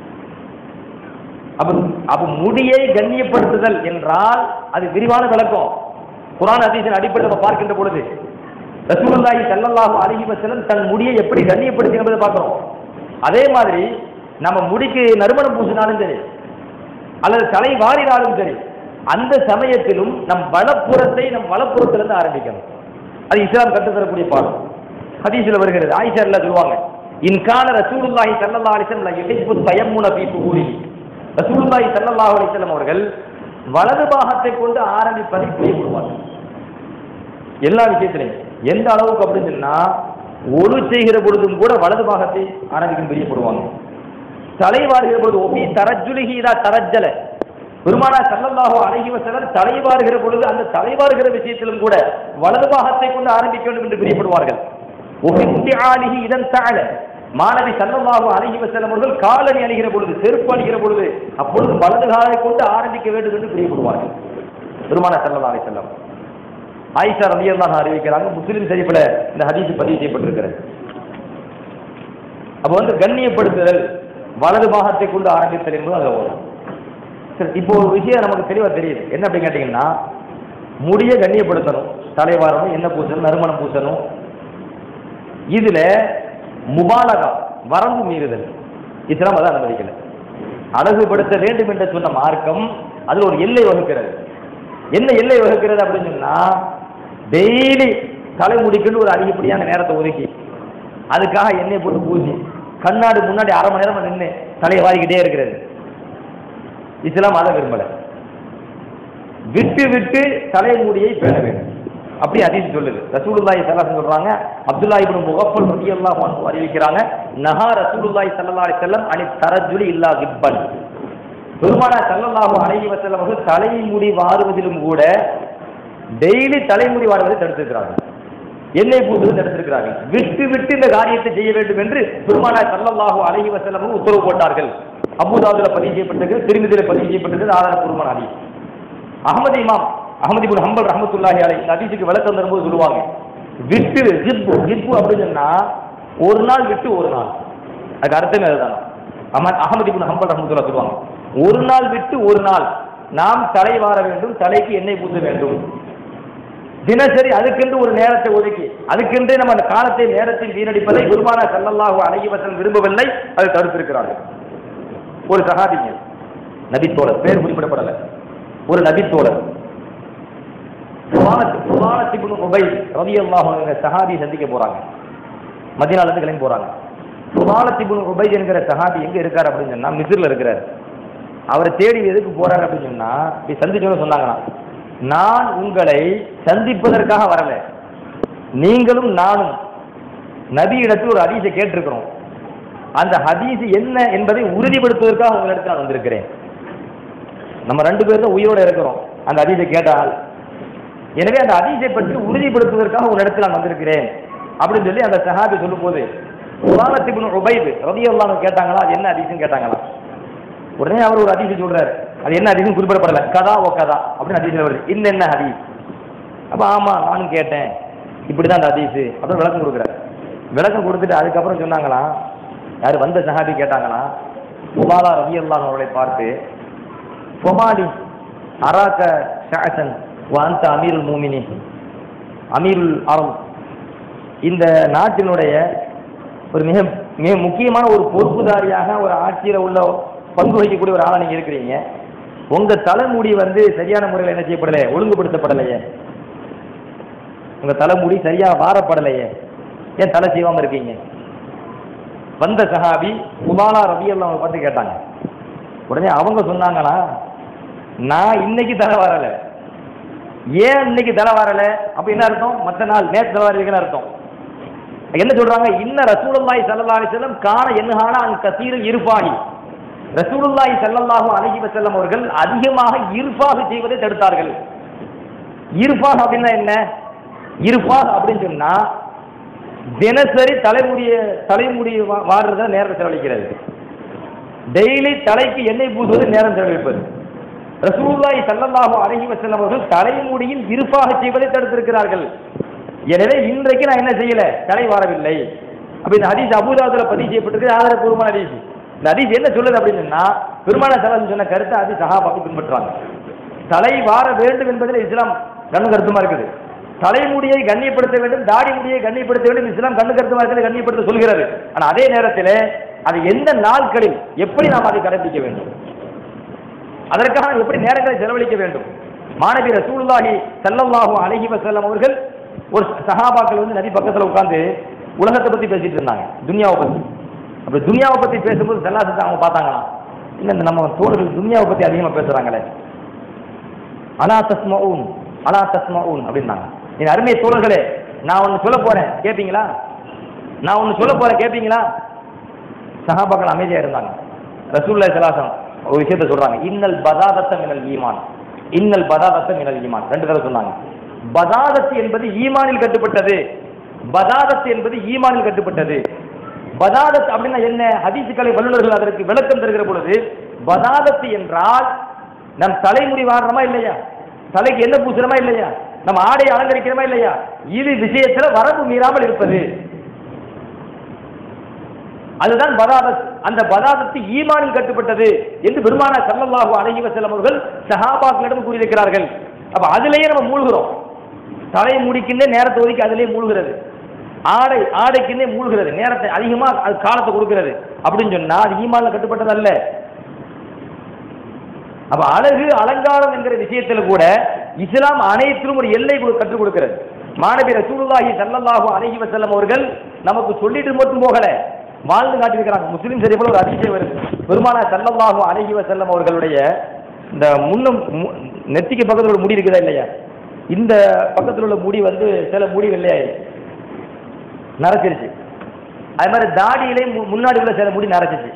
அப்ப அப்ப முடியை கண்ணியப்படுத்துதல் என்றால் அது விரிவான விளக்கம் குரான் ஹதீஸின் அடிப்படையில் நம்ம பார்க்கின்ற பொழுது ரசூலுல்லாஹி ஸல்லல்லாஹு அலைஹி வஸல்லம் தன் முடியை எப்படி கண்ணியப்படுத்தி என்பதை பார்க்கிறோம் அதே மாதிரி நம்ம முடிக்கு நறுமணம் பூசினாலும் சரி அல்லது தலை வாரினாலும் சரி அந்த சமயத்திலும் நம் வலப்புறத்தை நம் வலப்புறத்திலிருந்து ஆரம்பிக்கணும் அது இஸ்லாம் கற்றுத்தரக்கூடிய பாடம் ஹதீஸில் வருகிறது ஆயிஷா எல்லாம் சொல்லுவாங்க இன்கான ரசூலுல்லாஹி ஸல்லல்லாஹு அலைஹி வஸல்லம் யுஹிப்பு தயம்முன ஃபீ சுஹூரிஹி ரசூலுல்லாஹி ஸல்லல்லாஹு அலைஹி வஸல்லம் அவர்கள் வலது பாகத்தை கொண்டு ஆரம்பிப்பதை பிரியப்படுவார்கள் எல்லா விஷயத்திலையும் எந்த அளவுக்கு அப்படின்னு சொன்னா ஒழு செய்கிற பொழுதும் கூட வலது பாகத்தை ஆரம்பிக்கும் பிரியப்படுவாங்க தலை வாருகிற பொழுது ஒபி தரஜுலிஹி இதா தரஜல பெருமானா சல்லல்லாஹு அலைஹி வஸல்லம் தலை வாருகிற பொழுது அந்த தலை வாருகிற விஷயத்திலும் கூட வலது பாகத்தை கொண்டு ஆரம்பிக்க வேண்டும் என்று பிரியப்படுவார்கள் ஒபித்தியாலிஹி இதன் தாழ மாணவி சல்லல்லாஹு அலைஹி வஸல்லம் அவர்கள் காலணி அணிகிற பொழுது செருப்பு அணிகிற பொழுது அப்பொழுது வலது காலை கொண்டு ஆரம்பிக்க வேண்டும் என்று பிரியப்படுவார்கள் பெருமானா சல்லல்லாஹு அலைஹி வஸல்லம் ஆயிஷா ரலியல்லாஹு அன்ஹா அறிவிக்கிறாங்க முஸ்லிம் ஷரீஃப்ல இந்த ஹதீஸ் பதிவு செய்யப்பட்டிருக்கிறது அப்போ வந்து கண்ணியப்படுத்துதல் வலது பாகத்தை கொண்டு ஆரம்பித்தல் என்பது அதில் வரும் சரி இப்போ ஒரு விஷயம் நமக்கு தெளிவாக தெரியுது என்ன அப்படின்னு கேட்டிங்கன்னா முடியை கண்ணியப்படுத்தணும் தலைவாரணும் எண்ணெய் பூசணும் நறுமணம் பூசணும் இதுல முபாலகா வரம்பு மீறுதல் இஸ்லாம் அதை அனுமதிக்கல அழகுபடுத்த வேண்டும் என்று சொன்ன மார்க்கம் அதுல ஒரு எல்லை வகுக்கிறது என்ன எல்லை வகுக்கிறது அப்படின்னு சொன்னா டெய்லி தலைமுடிக்குன்னு ஒரு அதிகப்படியான நேரத்தை ஒதுக்கி அதுக்காக எண்ணெய் போட்டு பூசி கண்ணாடி முன்னாடி அரை மணி நேரம் நின்று தலையை வாரிக்கிட்டே இருக்கிறது இஸ்லாம் அதை விரும்பல விட்டு விட்டு தலைமுடியை பேண வேண்டும் அப்படி அதிகம் சொல்லுது ரசூலுல்லாஹி ஸல்லல்லாஹு சொல்றாங்க அப்துல்லா இப்னு முகஃபல் ரலியல்லாஹு அன்ஹு அறிவிக்கிறாங்க நஹா ரசூலுல்லாஹி ஸல்லல்லாஹு அலைஹி வஸல்லம் அனி தரஜுலி இல்லா கிப்பன் பெருமானா ஸல்லல்லாஹு அலைஹி வஸல்லம் அவர்கள் தலைமுடி வாருவதிலும் கூட டெய்லி தலைமுடி வாருவதை தடுத்திருக்கிறார்கள் எண்ணெய் பூசுவதை தடுத்திருக்கிறார்கள் விட்டு விட்டு இந்த காரியத்தை செய்ய வேண்டும் என்று பெருமானா ஸல்லல்லாஹு அலைஹி வஸல்லம் அவர்கள் உத்தரவு போட்டார்கள் அபூதாவுல பதிவு செய்யப்பட்டது திருமதியில பதிவு செய்யப்பட்டது ஆதாரப்பூர்வமான ஹதீஸ் அகமது இமாம் அகமது இப்னு ஹம்பல் ரஹமத்துல்லாஹி அலை இந்த ஹதீஸுக்கு விளக்கம் தரும்போது சொல்லுவாங்க விட்டு ஜிப்பு ஜிப்பு அப்படின்னு சொன்னா ஒரு நாள் விட்டு ஒரு நாள் அதுக்கு அர்த்தமே அதுதான் அஹமத் அகமது இப்னு ஹம்பல் ரஹமத்துல்லா சொல்லுவாங்க ஒரு நாள் விட்டு ஒரு நாள் நாம் தலை வார வேண்டும் தலைக்கு எண்ணெய் பூச வேண்டும் தினசரி அதுக்கென்று ஒரு நேரத்தை ஒதுக்கி அதுக்கென்றே நம்ம அந்த காலத்தை நேரத்தில் வீணடிப்பதை குருமானா சல்லல்லாஹு அலைஹி வஸல்லம் விரும்பவில்லை அதை தடுத்திருக்கிறார்கள் ஒரு சஹாபிங்க நபித்தோழர் பேர் குறிப்பிடப்படலை ஒரு நபித்தோழர் சுபானத்திபுன் உபை ரவி அல்லாஹ் சஹாபி சந்திக்க போறாங்க மதினால இருந்து கிளம்பி போறாங்க சுபானத்திபுன் உபை என்கிற சஹாபி எங்க இருக்காரு அப்படின்னு சொன்னா மிஸ்ர்ல இருக்கிறார் அவரை தேடி எதுக்கு போறாரு அப்படின்னு சொன்னா இப்படி சந்திச்சோன்னு சொன்னாங்களாம் நான் உங்களை சந்திப்பதற்காக வரல நீங்களும் நானும் நபி இடத்தில் ஒரு ஹதீஸை கேட்டிருக்கிறோம் அந்த ஹதீஸ் என்ன என்பதை உறுதிப்படுத்துவதற்காக உங்களிடத்தில் நான் வந்திருக்கிறேன் நம்ம ரெண்டு பேரும் தான் உயிரோட இருக்கிறோம் அந்த ஹதீஸை கேட்டால் எனவே அந்த ஹதீஸை பற்றி உறுதிப்படுத்துவதற்காக உன்னிடத்தில் நான் வந்திருக்கிறேன் அப்படின்னு சொல்லி அந்த சஹாபி சொல்லும்போது உபானத்திபுன் உபைது ரதியல்லான்னு கேட்டாங்களா அது என்ன ஹதீஸ்னு கேட்டாங்களா உடனே அவர் ஒரு ஹதீஸ் சொல்றாரு அது என்ன ஹதீஸ்னு குறிப்பிடப்படல கதா ஓ கதா அப்படின்னு ஹதீஸ் வருது இந்த என்ன ஹதீஸ் அப்ப ஆமா நானும் கேட்டேன் இப்படிதான் அந்த ஹதீஸ் அப்புறம் விளக்கம் கொடுக்குறாரு விளக்கம் கொடுத்துட்டு அதுக்கப்புறம் சொன்னாங்களா யார் வந்த சஹாபி கேட்டாங்களா உபாலா ரதியல்லான் அவர்களை பார்த்து பொமாடி அராக்க ஷாசன் வாந்த அமீருல் மூமினி அமீருல் அரம் இந்த நாட்டினுடைய ஒரு மிக மிக முக்கியமான ஒரு பொறுப்புதாரியாக ஒரு ஆட்சியில் உள்ள பங்கு வகிக்கக்கூடிய ஒரு ஆளா நீங்க இருக்கிறீங்க உங்க தலைமுடி வந்து சரியான முறையில் என்ன செய்யப்படலை ஒழுங்குபடுத்தப்படலையே உங்க தலைமுடி சரியா வாரப்படலையே ஏன் தலை செய்வாம இருக்கீங்க வந்த சஹாபி உமாலா ரபி அவங்க பார்த்து கேட்டாங்க உடனே அவங்க சொன்னாங்களா நான் இன்னைக்கு தலை வரல ஏன் இன்னைக்கு தலை வரல அப்ப என்ன அர்த்தம் மற்ற நாள் நேற்று தலை வரீங்கன்னு அர்த்தம் என்ன சொல்றாங்க இன்ன ரசூலுல்லாஹி ஸல்லல்லாஹு அலைஹி வஸல்லம் கான என்னஹான அன் கசீரு இருபாஹி ரசூலுல்லாஹி ஸல்லல்லாஹு அலைஹி வஸல்லம் அவர்கள் அதிகமாக இர்ஃபாக செய்வதை தடுத்தார்கள் இர்ஃபாக அப்படின்னா என்ன இர்ஃபாக அப்படின்னு சொன்னா தினசரி தலைமுடிய தலைமுடிய வா- வாடுறத நேரத்தை செலவழிக்கிறது டெய்லி தலைக்கு எண்ணெய் பூசுவது நேரம் செலவழிப்பது ரசூலுல்லாஹி ஸல்லல்லாஹு அலைஹி வஸல்லம் அவர்கள் தலைமுடியில் இருப்பாக செய்வதை தடுத்திருக்கிறார்கள் எனவே இன்றைக்கு நான் என்ன செய்யல தலை வாரவில்லை அப்ப இந்த ஹதீஸ் அபூதாவுல பதிவு செய்யப்பட்டிருக்கு ஆதாரப்பூர்வமான ஹதீஸ் இந்த ஹதீஸ் என்ன சொல்லுது அப்படின்னு சொன்னா பெருமான சலம் சொன்ன கருத்தை அது சஹாபாக்கு பின்பற்றுறாங்க தலை வார வேண்டும் என்பதில் இஸ்லாம் கண்ணு கருத்துமா இருக்குது தலைமுடியை கண்ணியப்படுத்த வேண்டும் தாடி முடியை கண்ணியப்படுத்த வேண்டும் இஸ்லாம் கண்ணு கருத்துமா இருக்கிறது கண்ணியப்படுத்த சொல்கிறது ஆனா அதே நேரத்தில் அது எந்த நாட்களில் எப்படி நாம் அதை கடைபிடிக்க வேண்டும் அதற்காக எப்படி நேரங்களை செலவழிக்க வேண்டும் மாணவி ரசூலுல்லாஹி ஸல்லல்லாஹு அலைஹி வஸல்லம் அவர்கள் ஒரு சஹாபாக்கள் வந்து நபி பக்கத்துல உட்கார்ந்து உலகத்தை பத்தி பேசிட்டு இருந்தாங்க துனியாவை பத்தி அப்படி துனியாவை பத்தி பேசும்போது செல்லாசத்தை அவங்க பார்த்தாங்களாம் இல்ல இந்த நம்ம தோழர்கள் துனியாவை பத்தி அதிகமா பேசுறாங்களே அலா தஸ்மஊன் அலா தஸ்மஊன் அப்படின்னாங்க என் அருமை தோழர்களே நான் ஒன்னு சொல்ல போறேன் கேட்பீங்களா நான் ஒன்னு சொல்ல போறேன் கேட்பீங்களா சஹாபாக்கள் அமைதியா இருந்தாங்க ரசூலுல்லாஹி ஸல்லல்லாஹு ஒரு விஷயத்த சொல்றாங்க இன்னல் பதாதத்த மினல் ஈமான் இன்னல் பதாதத்த மினல் ஈமான் ரெண்டு தடவை சொன்னாங்க பதாதத்து என்பது ஈமானில் கட்டுப்பட்டது பதாதத்து என்பது ஈமானில் கட்டுப்பட்டது பதாதத் அப்படின்னா என்ன ஹதீசுக்கலை வல்லுநர்கள் அதற்கு விளக்கம் தருகிற பொழுது பதாதத்து என்றால் நம் தலைமுடி வாடுறோமா இல்லையா தலைக்கு என்ன பூசுறோமா இல்லையா நம்ம ஆடையை அலங்கரிக்கிறோமா இல்லையா இது விஷயத்துல வரம்பு மீறாமல் இருப்பது அதுதான் பதாதத் அந்த பதாதத்து ஈமானில் கட்டுப்பட்டது என்று பெருமானா ஸல்லல்லாஹு அலைஹி வஸல்லம் அவர்கள் சஹாபாக்களிடம் கூறியிருக்கிறார்கள் அப்ப அதிலேயே நம்ம மூழ்கிறோம் தலை முடிக்கின்ற நேரத்தை ஒதுக்கி அதிலேயே மூழ்கிறது ஆடை ஆடைக்குன்னே மூழ்கிறது நேரத்தை அதிகமா அது காலத்தை கொடுக்கிறது அப்படின்னு சொன்னா அது ஈமான்ல கட்டுப்பட்டது அல்ல அப்ப அழகு அலங்காரம் என்கிற விஷயத்துல கூட இஸ்லாம் அனைத்திலும் ஒரு எல்லை கொடு- கற்றுக் கொடுக்கிறது மாணவி ரசூலுல்லாஹி ஸல்லல்லாஹு அலைஹி வஸல்லம் அவர்கள் நமக்கு சொல்லிட்டு மட்டும் போகல வாழ்ந்து காட்டியிருக்கிறாங்க முஸ்லீம் சரி போல ஒரு அதிசயம் வருது பெருமானா ஸல்லல்லாஹு அலைஹி வஸல்லம் அவர்களுடைய இந்த முன்னும் மு- நெத்திக்கு பக்கத்துல ஒரு முடி இருக்குதா இல்லையா இந்த பக்கத்துல உள்ள முடி வந்து சில முடி வெள்ளையாயிருச்சு நரைச்சிருச்சு அது மாதிரி தாடியிலே மு- முன்னாடி உள்ள சில முடி நரைச்சிச்சு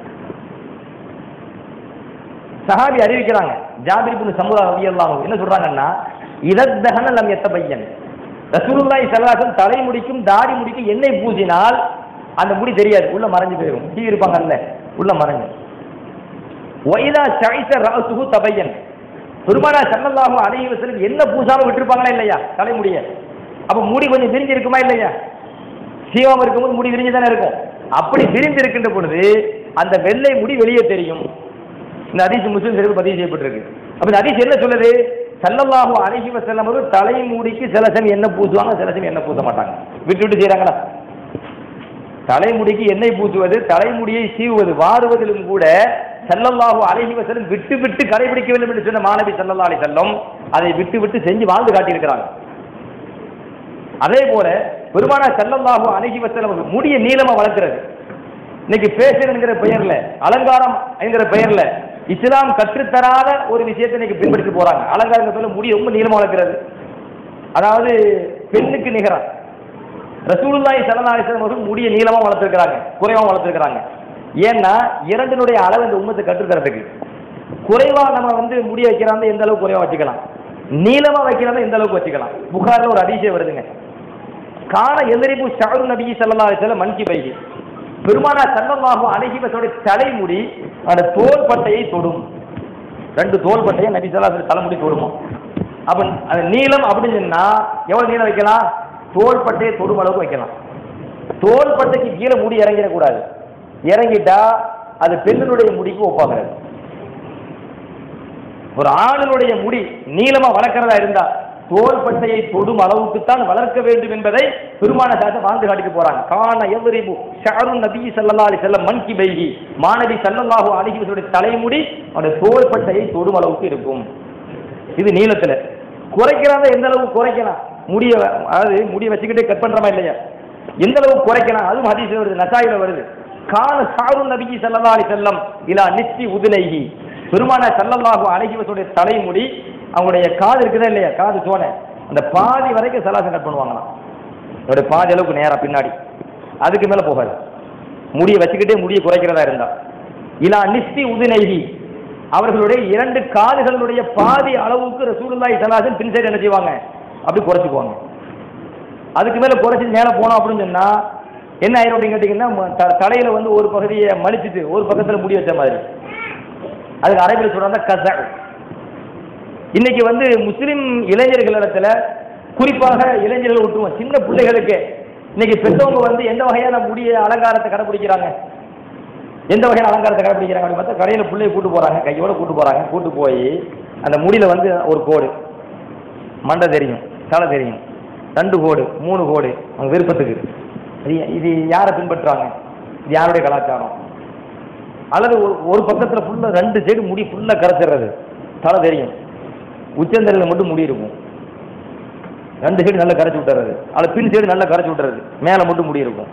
சஹாபி அறிவிக்கிறாங்க ஜாபிர் இப்னு சமுரா ரலியல்லாஹு என்ன சொல்றாங்கன்னா இதத்தகன லம் எத்த பையன் ரசூலுல்லாஹி ஸல்லல்லாஹு அலைஹி வஸல்லம் தலைமுடிக்கும் தாடி முடிக்கும் எண்ணெய் பூசினால் அந்த முடி தெரியாது உள்ள மறைஞ்சு போயிடும் டீ இருப்பாங்கல்ல உள்ள மறைஞ்சு வைதா சைச ரஅசுஹு தபையன் பெருமானா ஸல்லல்லாஹு அலைஹி வஸல்லம் என்ன பூசாம விட்டுருப்பாங்களா இல்லையா தலைமுடிய அப்ப முடி கொஞ்சம் விரிஞ்சு இருக்குமா இல்லையா சீவம் இருக்கும்போது முடி விரிஞ்சு தானே இருக்கும் அப்படி விரிந்து இருக்கின்ற பொழுது அந்த வெள்ளை முடி வெளியே தெரியும் இந்த ஹதீஸ் முஸ்லிம் சரிவு பதிவு செய்யப்பட்டிருக்கு அப்ப இந்த ஹதீஸ் என்ன சொல்லுது சல்லல்லாஹு அலைஹி வஸல்லம் அவர்கள் தலைமுடிக்கு சில சமயம் எண்ணெய் பூசுவாங்க சில சமயம் எண்ணெய் பூச மாட்டாங்க விட்டு விட்டு செய்றாங்களா தலைமுடிக்கு எண்ணெய் பூசுவது தலைமுடியை சீவுவது வாருவதிலும் கூட சல்லல்லாஹு அலைஹி வஸல்லம் விட்டு விட்டு கடைபிடிக்க வேண்டும் என்று சொன்ன மாணவி சல்லல்லாஹு அலைஹி வஸல்லம் அதை விட்டு விட்டு செஞ்சு வாழ்ந்து காட்டியிருக்கிறாங்க அதே போல பெருமானா சல்லல்லாஹு அலைஹி வஸல்லம் அவர்கள் முடிய நீளமா வளர்க்கிறது இன்னைக்கு ஃபேஷன் என்கிற பெயர்ல அலங்காரம் என்கிற பெயர்ல இஸ்லாம் கற்றுத்தராத ஒரு விஷயத்தை இன்னைக்கு பின்பற்றி போறாங்க அலங்காரம் பேர்ல முடி ரொம்ப நீளமா வளர்க்கிறது அதாவது பெண்ணுக்கு நிகரா ரசூலுல்லாஹி ஸல்லல்லாஹு அலைஹி வஸல்லம் அவர்கள் முடிய நீளமா வளர்த்திருக்கிறாங்க குறைவா வளர்த்திருக்கிறாங்க ஏன்னா இரண்டினுடைய அளவு இந்த உம்மத்தை கற்றுத்தரதுக்கு குறைவா நம்ம வந்து முடி வைக்கிறாங்க எந்த அளவுக்கு குறைவா வச்சுக்கலாம் நீளமா வைக்கிறாங்க எந்த அளவுக்கு வச்சுக்கலாம் புகார்ல ஒரு அதிசயம் வருதுங்க காண எதிரிப்பு ஷாரு நபி ஸல்லல்லாஹு அலைஹி வஸல்லம் மன்கி பைகி பெருமானா ஸல்லல்லாஹு அலைஹி வஸல்லம் தலைமுடி அந்த தோல் பட்டையை தொடும் ரெண்டு தோல் பட்டையை நபி ஸல்லல்லாஹு அலைஹி வஸல்லம் தலைமுடி தொடுமா அப்ப அந்த நீளம் அப்படின்னு சொன்னா எவ்வளவு நீளம் வைக்கலாம் தோல் பட்டையை தொடும் அளவுக்கு வைக்கலாம் தோல் பட்டைக்கு கீழே முடி இறங்கிடக்கூடாது இறங்கிட்டா அது பெண்ணினுடைய முடிக்கு ஒப்பாகிறது ஒரு ஆணினுடைய முடி நீளமா வளர்க்கிறதா இருந்தா தோல் பட்டையை தொடும் அளவுக்கு தான் வளர்க்க வேண்டும் என்பதை பெருமான சாச வாழ்ந்து காட்டிட்டு போறாங்க காண எவரிபு ஷாரு நபி ஸல்லல்லாஹு அலைஹி வஸல்லம் மன்கி பைஹி மாநபி ஸல்லல்லாஹு அலைஹி வஸல்லம் தலைமுடி அவருடைய தோல் பட்டையை தொடும் அளவுக்கு இருக்கும் இது நீளத்துல குறைக்கிறாங்க எந்த அளவுக்கு குறைக்கலாம் முடிய அதாவது முடிய வச்சுக்கிட்டே கட் பண்றமா இல்லையா எந்த அளவுக்கு குறைக்கலாம் அதுவும் ஹதீஸ்ல வருது நசாயில வருது கால சாரு நபிக்கு ஸல்லல்லாஹு அலைஹி வஸல்லம் இலா நித்தி உதுனைஹி பெருமான ஸல்லல்லாஹு அலைஹி வஸல்லம் தலைமுடி அவங்களுடைய காது இருக்குதா இல்லையா காது சோனை அந்த பாதி வரைக்கும் சலாசம் கட் பண்ணுவாங்களாம் அவருடைய பாதி அளவுக்கு நேரா பின்னாடி அதுக்கு மேல போகாது முடியை வச்சுக்கிட்டே முடியை குறைக்கிறதா இருந்தா இலா நிஸ்தி உதுனைஹி அவர்களுடைய இரண்டு காதுகளுடைய பாதி அளவுக்கு ரசூலுல்லாஹி ஸல்லல்லாஹு பின் சைடு என்ன செய்வாங்க அப்படி குறைச்சிக்குவாங்க அதுக்கு மேல குறைச்சி மேல போனோம் அப்படின்னு சொன்னா என்ன ஆயிரும் அப்படின்னு கேட்டீங்கன்னா ம- த- தலையில வந்து ஒரு பகுதியை மலிச்சிட்டு ஒரு பக்கத்துல முடி வச்ச மாதிரி அதுக்கு அரபியில் சொல்றாங்க கச இன்னைக்கு வந்து முஸ்லிம் இளைஞர்களிடத்துல குறிப்பாக இளைஞர்கள் விட்டுருவோம் சின்ன பிள்ளைகளுக்கு இன்னைக்கு பெற்றவங்க வந்து எந்த வகையான முடிய அலங்காரத்தை கடைபிடிக்கிறாங்க எந்த வகையான அலங்காரத்தை கடைபிடிக்கிறாங்க அப்படின்னு பார்த்தா கடையில் பிள்ளைய கூட்டு போறாங்க கையோட கூட்டு போறாங்க கூட்டு போய் அந்த முடியில வந்து ஒரு கோடு மண்டை தெரியும் தலை தெரியும் ரெண்டு கோடு மூணு கோடு அவங்க விருப்பத்துக்கு இது இது யாரை பின்பற்றுறாங்க இது யாருடைய கலாச்சாரம் அல்லது ஒரு ஒரு பக்கத்தில் ஃபுல்லாக ரெண்டு சைடு முடி ஃபுல்லாக கரைச்சிடுறது தலை தெரியும் உச்சந்தலையில் மட்டும் முடி இருக்கும் ரெண்டு சைடு நல்லா கரைச்சி விட்டுறது அதில் பின் சைடு நல்லா கரைச்சி விட்டுறது மேலே மட்டும் முடி இருக்கும்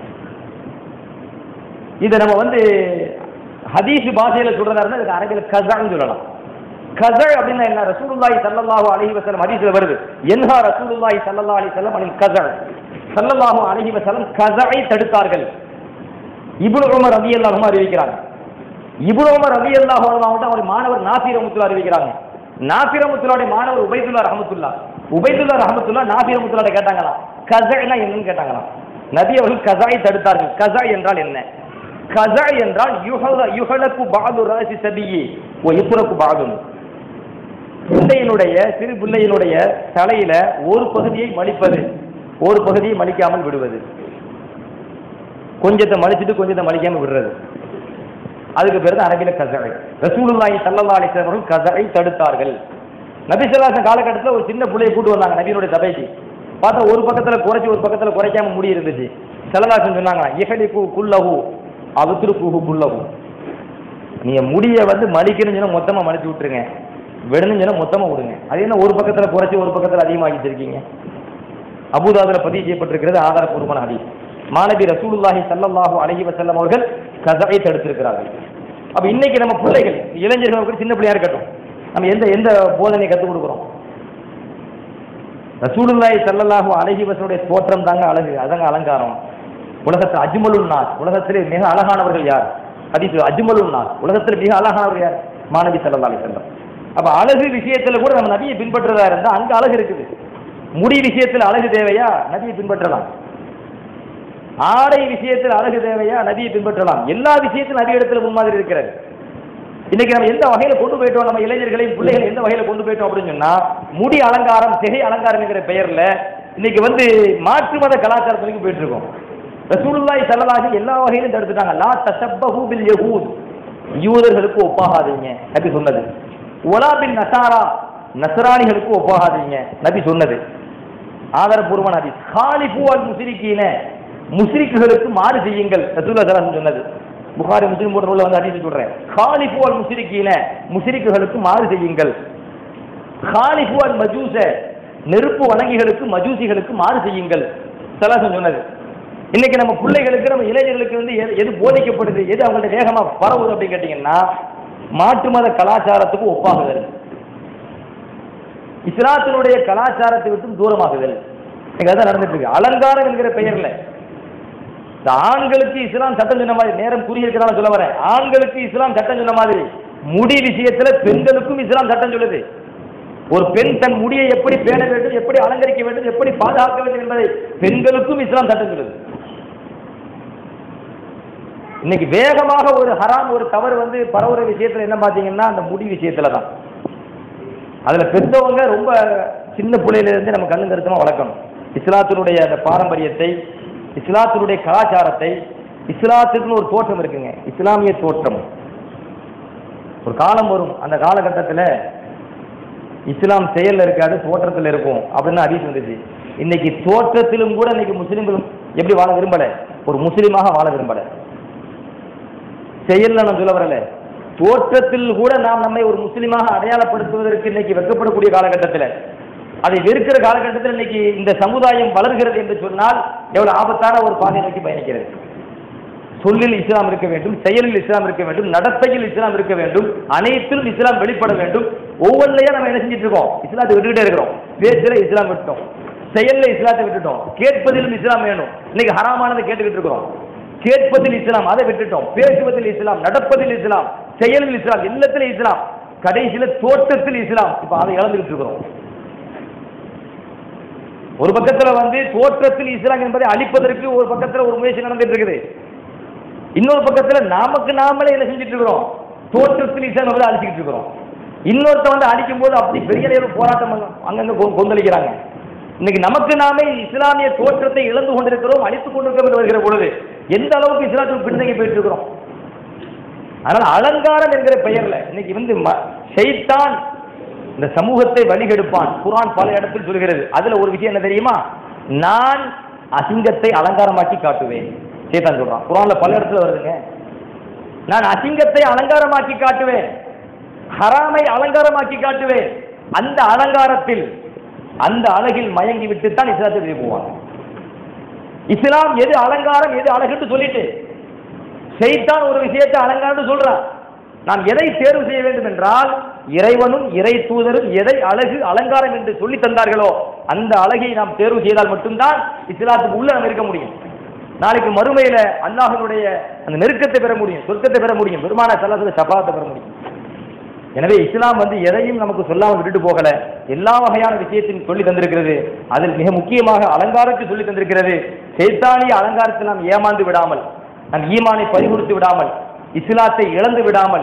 இதை நம்ம வந்து ஹதீஸ் பாஷையில் சொல்றதா இருந்தால் இதுக்கு அரபியில் கசான்னு சொல்லலாம் கச அப்படின்னா என்ன ரசூலுல்லாஹி ஸல்லல்லாஹு அலைஹி வஸல்லம் ஹதீஸ்ல வருது என்ஹா ரசூலுல்லாஹி ஸல்லல்லாஹு அலைஹி வஸல்லம் அனில் கஸ ஸல்லல்லாஹு அலைஹி வஸல்லம் கஸஐ தடுத்தார்கள் இப்னு உமர் ரலியல்லாஹு அன்ஹு அறிவிக்கிறாங்க இப்னு உமர் ரலியல்லாஹு அன்ஹு அவங்கள்ட்ட அவர் மாணவர் நாசிர் ரஹ்மத்துல்லாஹி அறிவிக்கிறாங்க நாசிர் ரஹ்மத்துல்லாஹி மாணவர் உபைதுல்லா ரஹ்மத்துல்லாஹ் உபைதுல்லா ரஹ்மத்துல்லாஹ் நாசிர் ரஹ்மத்துல்லாஹி கேட்டாங்களா கஸனா என்னன்னு கேட்டாங்களா நபி அவர்கள் கஸாயை தடுத்தார்கள் கஸா என்றால் என்ன கஸா என்றால் யுஹல யுஹலக்கு பாது ராசி சபியி ஓ இப்புறக்கு பாதுன் பிள்ளையினுடைய சிறு பிள்ளையினுடைய தலையில ஒரு பகுதியை மலிப்பது ஒரு பகுதியை மலிக்காமல் விடுவது கொஞ்சத்தை மலிச்சிட்டு கொஞ்சத்தை மலிக்காம விடுறது அதுக்கு பேர் தான் அரபில கசரை ரசூலுல்லாஹி ஸல்லல்லாஹு அலைஹி வஸல்லம் அவர்கள் கசரை தடுத்தார்கள் நபி ஸல்லல்லாஹு காலகட்டத்தில் ஒரு சின்ன பிள்ளையை கூட்டு வந்தாங்க நபியினுடைய சபைக்கு பார்த்தா ஒரு பக்கத்துல குறைச்சி ஒரு பக்கத்துல குறைக்காம முடி இருந்துச்சு செலவாசம் சொன்னாங்க இஹலிகு குல்லஹு அவத்துருக்குஹு குல்லஹு நீங்க முடிய வந்து மலிக்கணும்னு சொன்னா மொத்தமா மலிச்சு விட்டுருங்க விடணும்னு சொன்னா மொத்தமா விடுங்க அது என்ன ஒரு பக்கத்துல குறைச்சி ஒரு பக்கத்துல அதிகமாகிட்டு இருக்கீங்க அபுதாபில் பதிவு செய்யப்பட்டிருக்கிறது ஆதாரப்பூர்வமான ஹதீஸ் மாணவி ரசூலுல்லாஹி ஸல்லல்லாஹு அலைஹி வஸல்லம் அவர்கள் கதவை தடுத்திருக்கிறார்கள் அப்ப இன்னைக்கு நம்ம பிள்ளைகள் இளைஞர்கள் கூட சின்ன பிள்ளையா இருக்கட்டும் நம்ம எந்த எந்த போதனை கற்றுக் கொடுக்குறோம் ரசூலுல்லாஹி ஸல்லல்லாஹு அலைஹி வஸல்லுடைய தோற்றம் தாங்க அழகு அதாங்க அலங்காரம் உலகத்தில் அஜ்மலுன் நாஸ் உலகத்திலே மிக அழகானவர்கள் யார் ஹதீஸ் அஜ்மலுன் நாஸ் உலகத்தில் மிக அழகானவர்கள் யார் மாணவி ஸல்லல்லாஹு அலைஹி வஸல்லம் அப்ப அழகு விஷயத்துல கூட நம்ம நபியை பின்பற்றுறதா இருந்தா அங்க அழகு இருக்குது முடி விஷயத்தில் அழகு தேவையா நபியை பின்பற்றலாம் ஆடை விஷயத்தில் அழகு தேவையா நபியை பின்பற்றலாம் எல்லா விஷயத்திலும் நபி இடத்துல முன்மாதிரி இருக்கிறது இன்னைக்கு நம்ம எந்த வகையில கொண்டு போயிட்டோம் நம்ம இளைஞர்களையும் பிள்ளைகளை எந்த வகையில கொண்டு போயிட்டோம் அப்படின்னு சொன்னா முடி அலங்காரம் திகை அலங்காரம் என்கிற பெயர்ல இன்னைக்கு வந்து மாற்று மத கலாச்சாரத்துக்கு போயிட்டு இருக்கோம் ரசூலுல்லாஹி ஸல்லல்லாஹு எல்லா வகையிலும் தடுத்துட்டாங்க லா தஷப்பஹு பில் யஹூத் யூதர்களுக்கு ஒப்பாகாதீங்க நபி சொன்னது ஒலா பின் நசாரா நசராணிகளுக்கு ஒப்பாகாதீங்க நபி சொன்னது ஆதாரபூர்வமான ஹதீஸ் காலிஃபு அல் முஸ்ரிக்கீன முஸ்ரிக்குகளுக்கு மாறு செய்யுங்கள் ரசூலுல்லாஹி ஸல்லல்லாஹு அலைஹி சொன்னது புகாரி முஸ்லிம் போன்ற நூல்ல வந்து ஹதீஸ் சொல்றேன் காலிஃபு அல் முஸ்ரிக்கீன முஸ்ரிக்குகளுக்கு மாறு செய்யுங்கள் காலிஃபு அல் மஜூஸ நெருப்பு வணங்கிகளுக்கு மஜூசிகளுக்கு மாறு செய்யுங்கள் சலாசம் சொன்னது இன்னைக்கு நம்ம பிள்ளைகளுக்கு நம்ம இளைஞர்களுக்கு வந்து எது எது போதிக்கப்படுது எது அவங்கள்ட்ட வேகமா பரவுது அப்படின்னு கேட்டீங்கன்னா மாற்று மத கலாச்சாரத்துக்கு ஒப்பாகுதல் இஸ்லாத்தினுடைய கலாச்சாரத்தை விட்டும் தூரமாகுதல் இன்னைக்கு அதான் நடந்துட்டு இருக்கு அலங்காரம் என்கிற பெயர்ல இந்த ஆண்களுக்கு இஸ்லாம் சட்டம் சொன்ன மாதிரி நேரம் கூறியிருக்கிறதா சொல்ல வரேன் ஆண்களுக்கு இஸ்லாம் சட்டம் சொன்ன மாதிரி முடி விஷயத்துல பெண்களுக்கும் இஸ்லாம் சட்டம் சொல்லுது ஒரு பெண் தன் முடியை எப்படி பேண வேண்டும் எப்படி அலங்கரிக்க வேண்டும் எப்படி பாதுகாக்க வேண்டும் என்பதை பெண்களுக்கும் இஸ்லாம் சட்டம் சொல்லுது இன்னைக்கு வேகமாக ஒரு ஹராம் ஒரு தவறு வந்து பரவுற விஷயத்துல என்ன பாத்தீங்கன்னா அந்த முடி விஷயத்துல தான் அதுல பெற்றவங்க ரொம்ப சின்ன பிள்ளையில இருந்து நம்ம கண்ணு கருத்தமா வளர்க்கணும் இஸ்லாத்தினுடைய அந்த பாரம்பரியத்தை இஸ்லாத்தினுடைய கலாச்சாரத்தை இஸ்லாத்துக்குன்னு ஒரு தோற்றம் இருக்குங்க இஸ்லாமிய தோற்றம் ஒரு காலம் வரும் அந்த காலகட்டத்தில் இஸ்லாம் செயல்ல இருக்காது தோற்றத்தில் இருக்கும் அப்படின்னு அதிகம் வந்துச்சு இன்னைக்கு தோற்றத்திலும் கூட இன்னைக்கு முஸ்லிம்களும் எப்படி வாழ விரும்பல ஒரு முஸ்லீமாக வாழ விரும்பல செயல்ல நான் சொல்ல வரல தோற்றத்தில் கூட நாம் நம்மை ஒரு முஸ்லீமாக அடையாளப்படுத்துவதற்கு இன்னைக்கு வெட்கப்படக்கூடிய காலகட்டத்தில் அதை வெறுக்கிற காலகட்டத்தில் இன்னைக்கு இந்த சமுதாயம் வளர்கிறது என்று சொன்னால் எவ்வளவு ஆபத்தான ஒரு பாதை நோக்கி பயணிக்கிறது சொல்லில் இஸ்லாம் இருக்க வேண்டும் செயலில் இஸ்லாம் இருக்க வேண்டும் நடத்தையில் இஸ்லாம் இருக்க வேண்டும் அனைத்திலும் இஸ்லாம் வெளிப்பட வேண்டும் ஒவ்வொன்றையும் நம்ம என்ன செஞ்சுட்டு இருக்கோம் இஸ்லாத்தை விட்டுக்கிட்டே இருக்கிறோம் பேச்சுல இஸ்லாம் விட்டோம் செயல்ல இஸ்லாத்தை விட்டுட்டோம் கேட்பதிலும் இஸ்லாம் வேணும் இன்னைக்கு ஹராமானதை கேட்டுக்கிட்டு இருக்கிறோம் கேட்பதில் இஸ்லாம் அதை விட்டுட்டோம் பேசுவதில் இஸ்லாம் நடப்பதில் இஸ்லாம் செயலில் இஸ்லாம் எல்லாத்திலும் இஸ்லாம் கடைசியில தோட்டத்தில் இஸ்லாம் இப்ப அதை இழந்துகிட்டு இருக்கிறோம் ஒரு பக்கத்துல வந்து தோற்றத்தில் இஸ்லாம் என்பதை அழிப்பதற்கு ஒரு பக்கத்துல ஒரு முயற்சி நடந்துட்டு இருக்குது இன்னொரு பக்கத்துல நமக்கு நாமளே என்ன செஞ்சுட்டு இருக்கிறோம் தோற்றத்தில் இஸ்லாம் என்பதை அழிச்சுக்கிட்டு இருக்கிறோம் இன்னொருத்த வந்து அழிக்கும் போது அப்படி பெரிய அளவில் போராட்டம் அங்க- அங்கங்க கொ- கொந்தளிக்கிறாங்க இன்னைக்கு நமக்கு நாமே இஸ்லாமிய தோற்றத்தை இழந்து கொண்டிருக்கிறோம் அழித்துக் கொண்டிருக்கிறோம் என்று வருகிற பொழுது எந்த அளவுக்கு இஸ்லாத்துக்கு பின்னங்கி போயிட்டு இருக்கிறோம் அதனால அலங்காரம் என்கிற பெயர்ல இன்னைக்கு வந்து ம- ஷைத்தான் இந்த சமூகத்தை வழிகெடுப்பான் குர்ஆன் பல இடத்தில் சொல்கிறது அதுல ஒரு விஷயம் என்ன தெரியுமா நான் அசிங்கத்தை அலங்காரமாக்கி காட்டுவேன் சேத்தான் சொல்றான் குர்ஆன்ல பல இடத்துல வருதுங்க நான் அசிங்கத்தை அலங்காரமாக்கி காட்டுவேன் ஹராமை அலங்காரமாக்கி காட்டுவேன் அந்த அலங்காரத்தில் அந்த அழகில் மயங்கி விட்டு தான் இஸ்லாத்தை வெளியே போவாங்க இஸ்லாம் எது அலங்காரம் எது அழகுன்னு சொல்லிட்டு செய்தான் ஒரு விஷயத்தை அலங்காரம்னு சொல்றான் நாம் எதை தேர்வு செய்ய வேண்டும் என்றால் இறைவனும் இறை தூதரும் எதை அழகு அலங்காரம் என்று சொல்லி தந்தார்களோ அந்த அழகை நாம் தேர்வு செய்தால் மட்டும்தான் இஸ்லாத்துக்கு உள்ள நம்ம இருக்க முடியும் நாளைக்கு மறுமையில அல்லாஹ்வுடைய அந்த நெருக்கத்தை பெற முடியும் சொர்க்கத்தை பெற முடியும் பெருமான சல்லாத்துல சபாத்தை பெற முடியும் எனவே இஸ்லாம் வந்து எதையும் நமக்கு சொல்லாமல் விட்டுட்டு போகல எல்லா வகையான விஷயத்தையும் சொல்லி தந்திருக்கிறது அதில் மிக முக்கியமாக அலங்காரத்தை சொல்லி தந்திருக்கிறது சைத்தானிய அலங்காரத்தில் நாம் ஏமாந்து விடாமல் நம் ஈமானை பறிகொடுத்து விடாமல் இஸ்லாத்தை இழந்து விடாமல்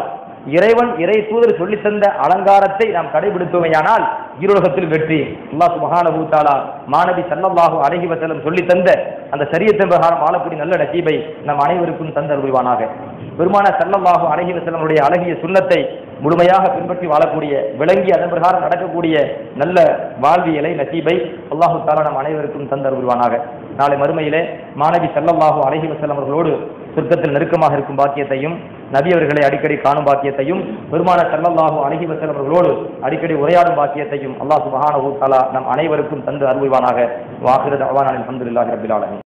இறைவன் இறை தூதர் சொல்லித் தந்த அலங்காரத்தை நாம் கடைபிடித்தோமையானால் இருலகத்தில் வெற்றி அல்லாஹ் சுபஹானஹு தஆலா மாணவி ஸல்லல்லாஹு அலைஹி வஸல்லம் சொல்லித் தந்த அந்த சரியத்தின் பிரகாரம் வாழக்கூடிய நல்ல நசீபை நம் அனைவருக்கும் தந்தருள்வானாக பெருமான ஸல்லல்லாஹு அலைஹி வஸல்லமுடைய அழகிய சுன்னத்தை முழுமையாக பின்பற்றி வாழக்கூடிய விளங்கி அதன் பிரகாரம் நடக்கக்கூடிய நல்ல வாழ்வியலை நசீபை அல்லாஹு தாலா நம் அனைவருக்கும் தந்தருள்வானாக நாளை மறுமையிலே மாணவி ஸல்லல்லாஹு அலைஹி வஸல்லம் அவர்களோடு சொர்க்கத்தில் நெருக்கமாக இருக்கும் பாக்கியத்தையும் நபி அவர்களை அடிக்கடி காணும் பாக்கியத்தையும் பெருமான ஸல்லல்லாஹு அலைஹி வஸல்லம் அவர்களோடு அடிக்கடி உரையாடும் பாக்கியத்தையும் அல்லாஹ் சுப்ஹானஹு தஆலா நம் அனைவருக்கும் தந்து அருள்வானாக வாஹிரு தஅவானா அல்ஹம்துலில்லாஹி ரப்பில் ஆலமீன்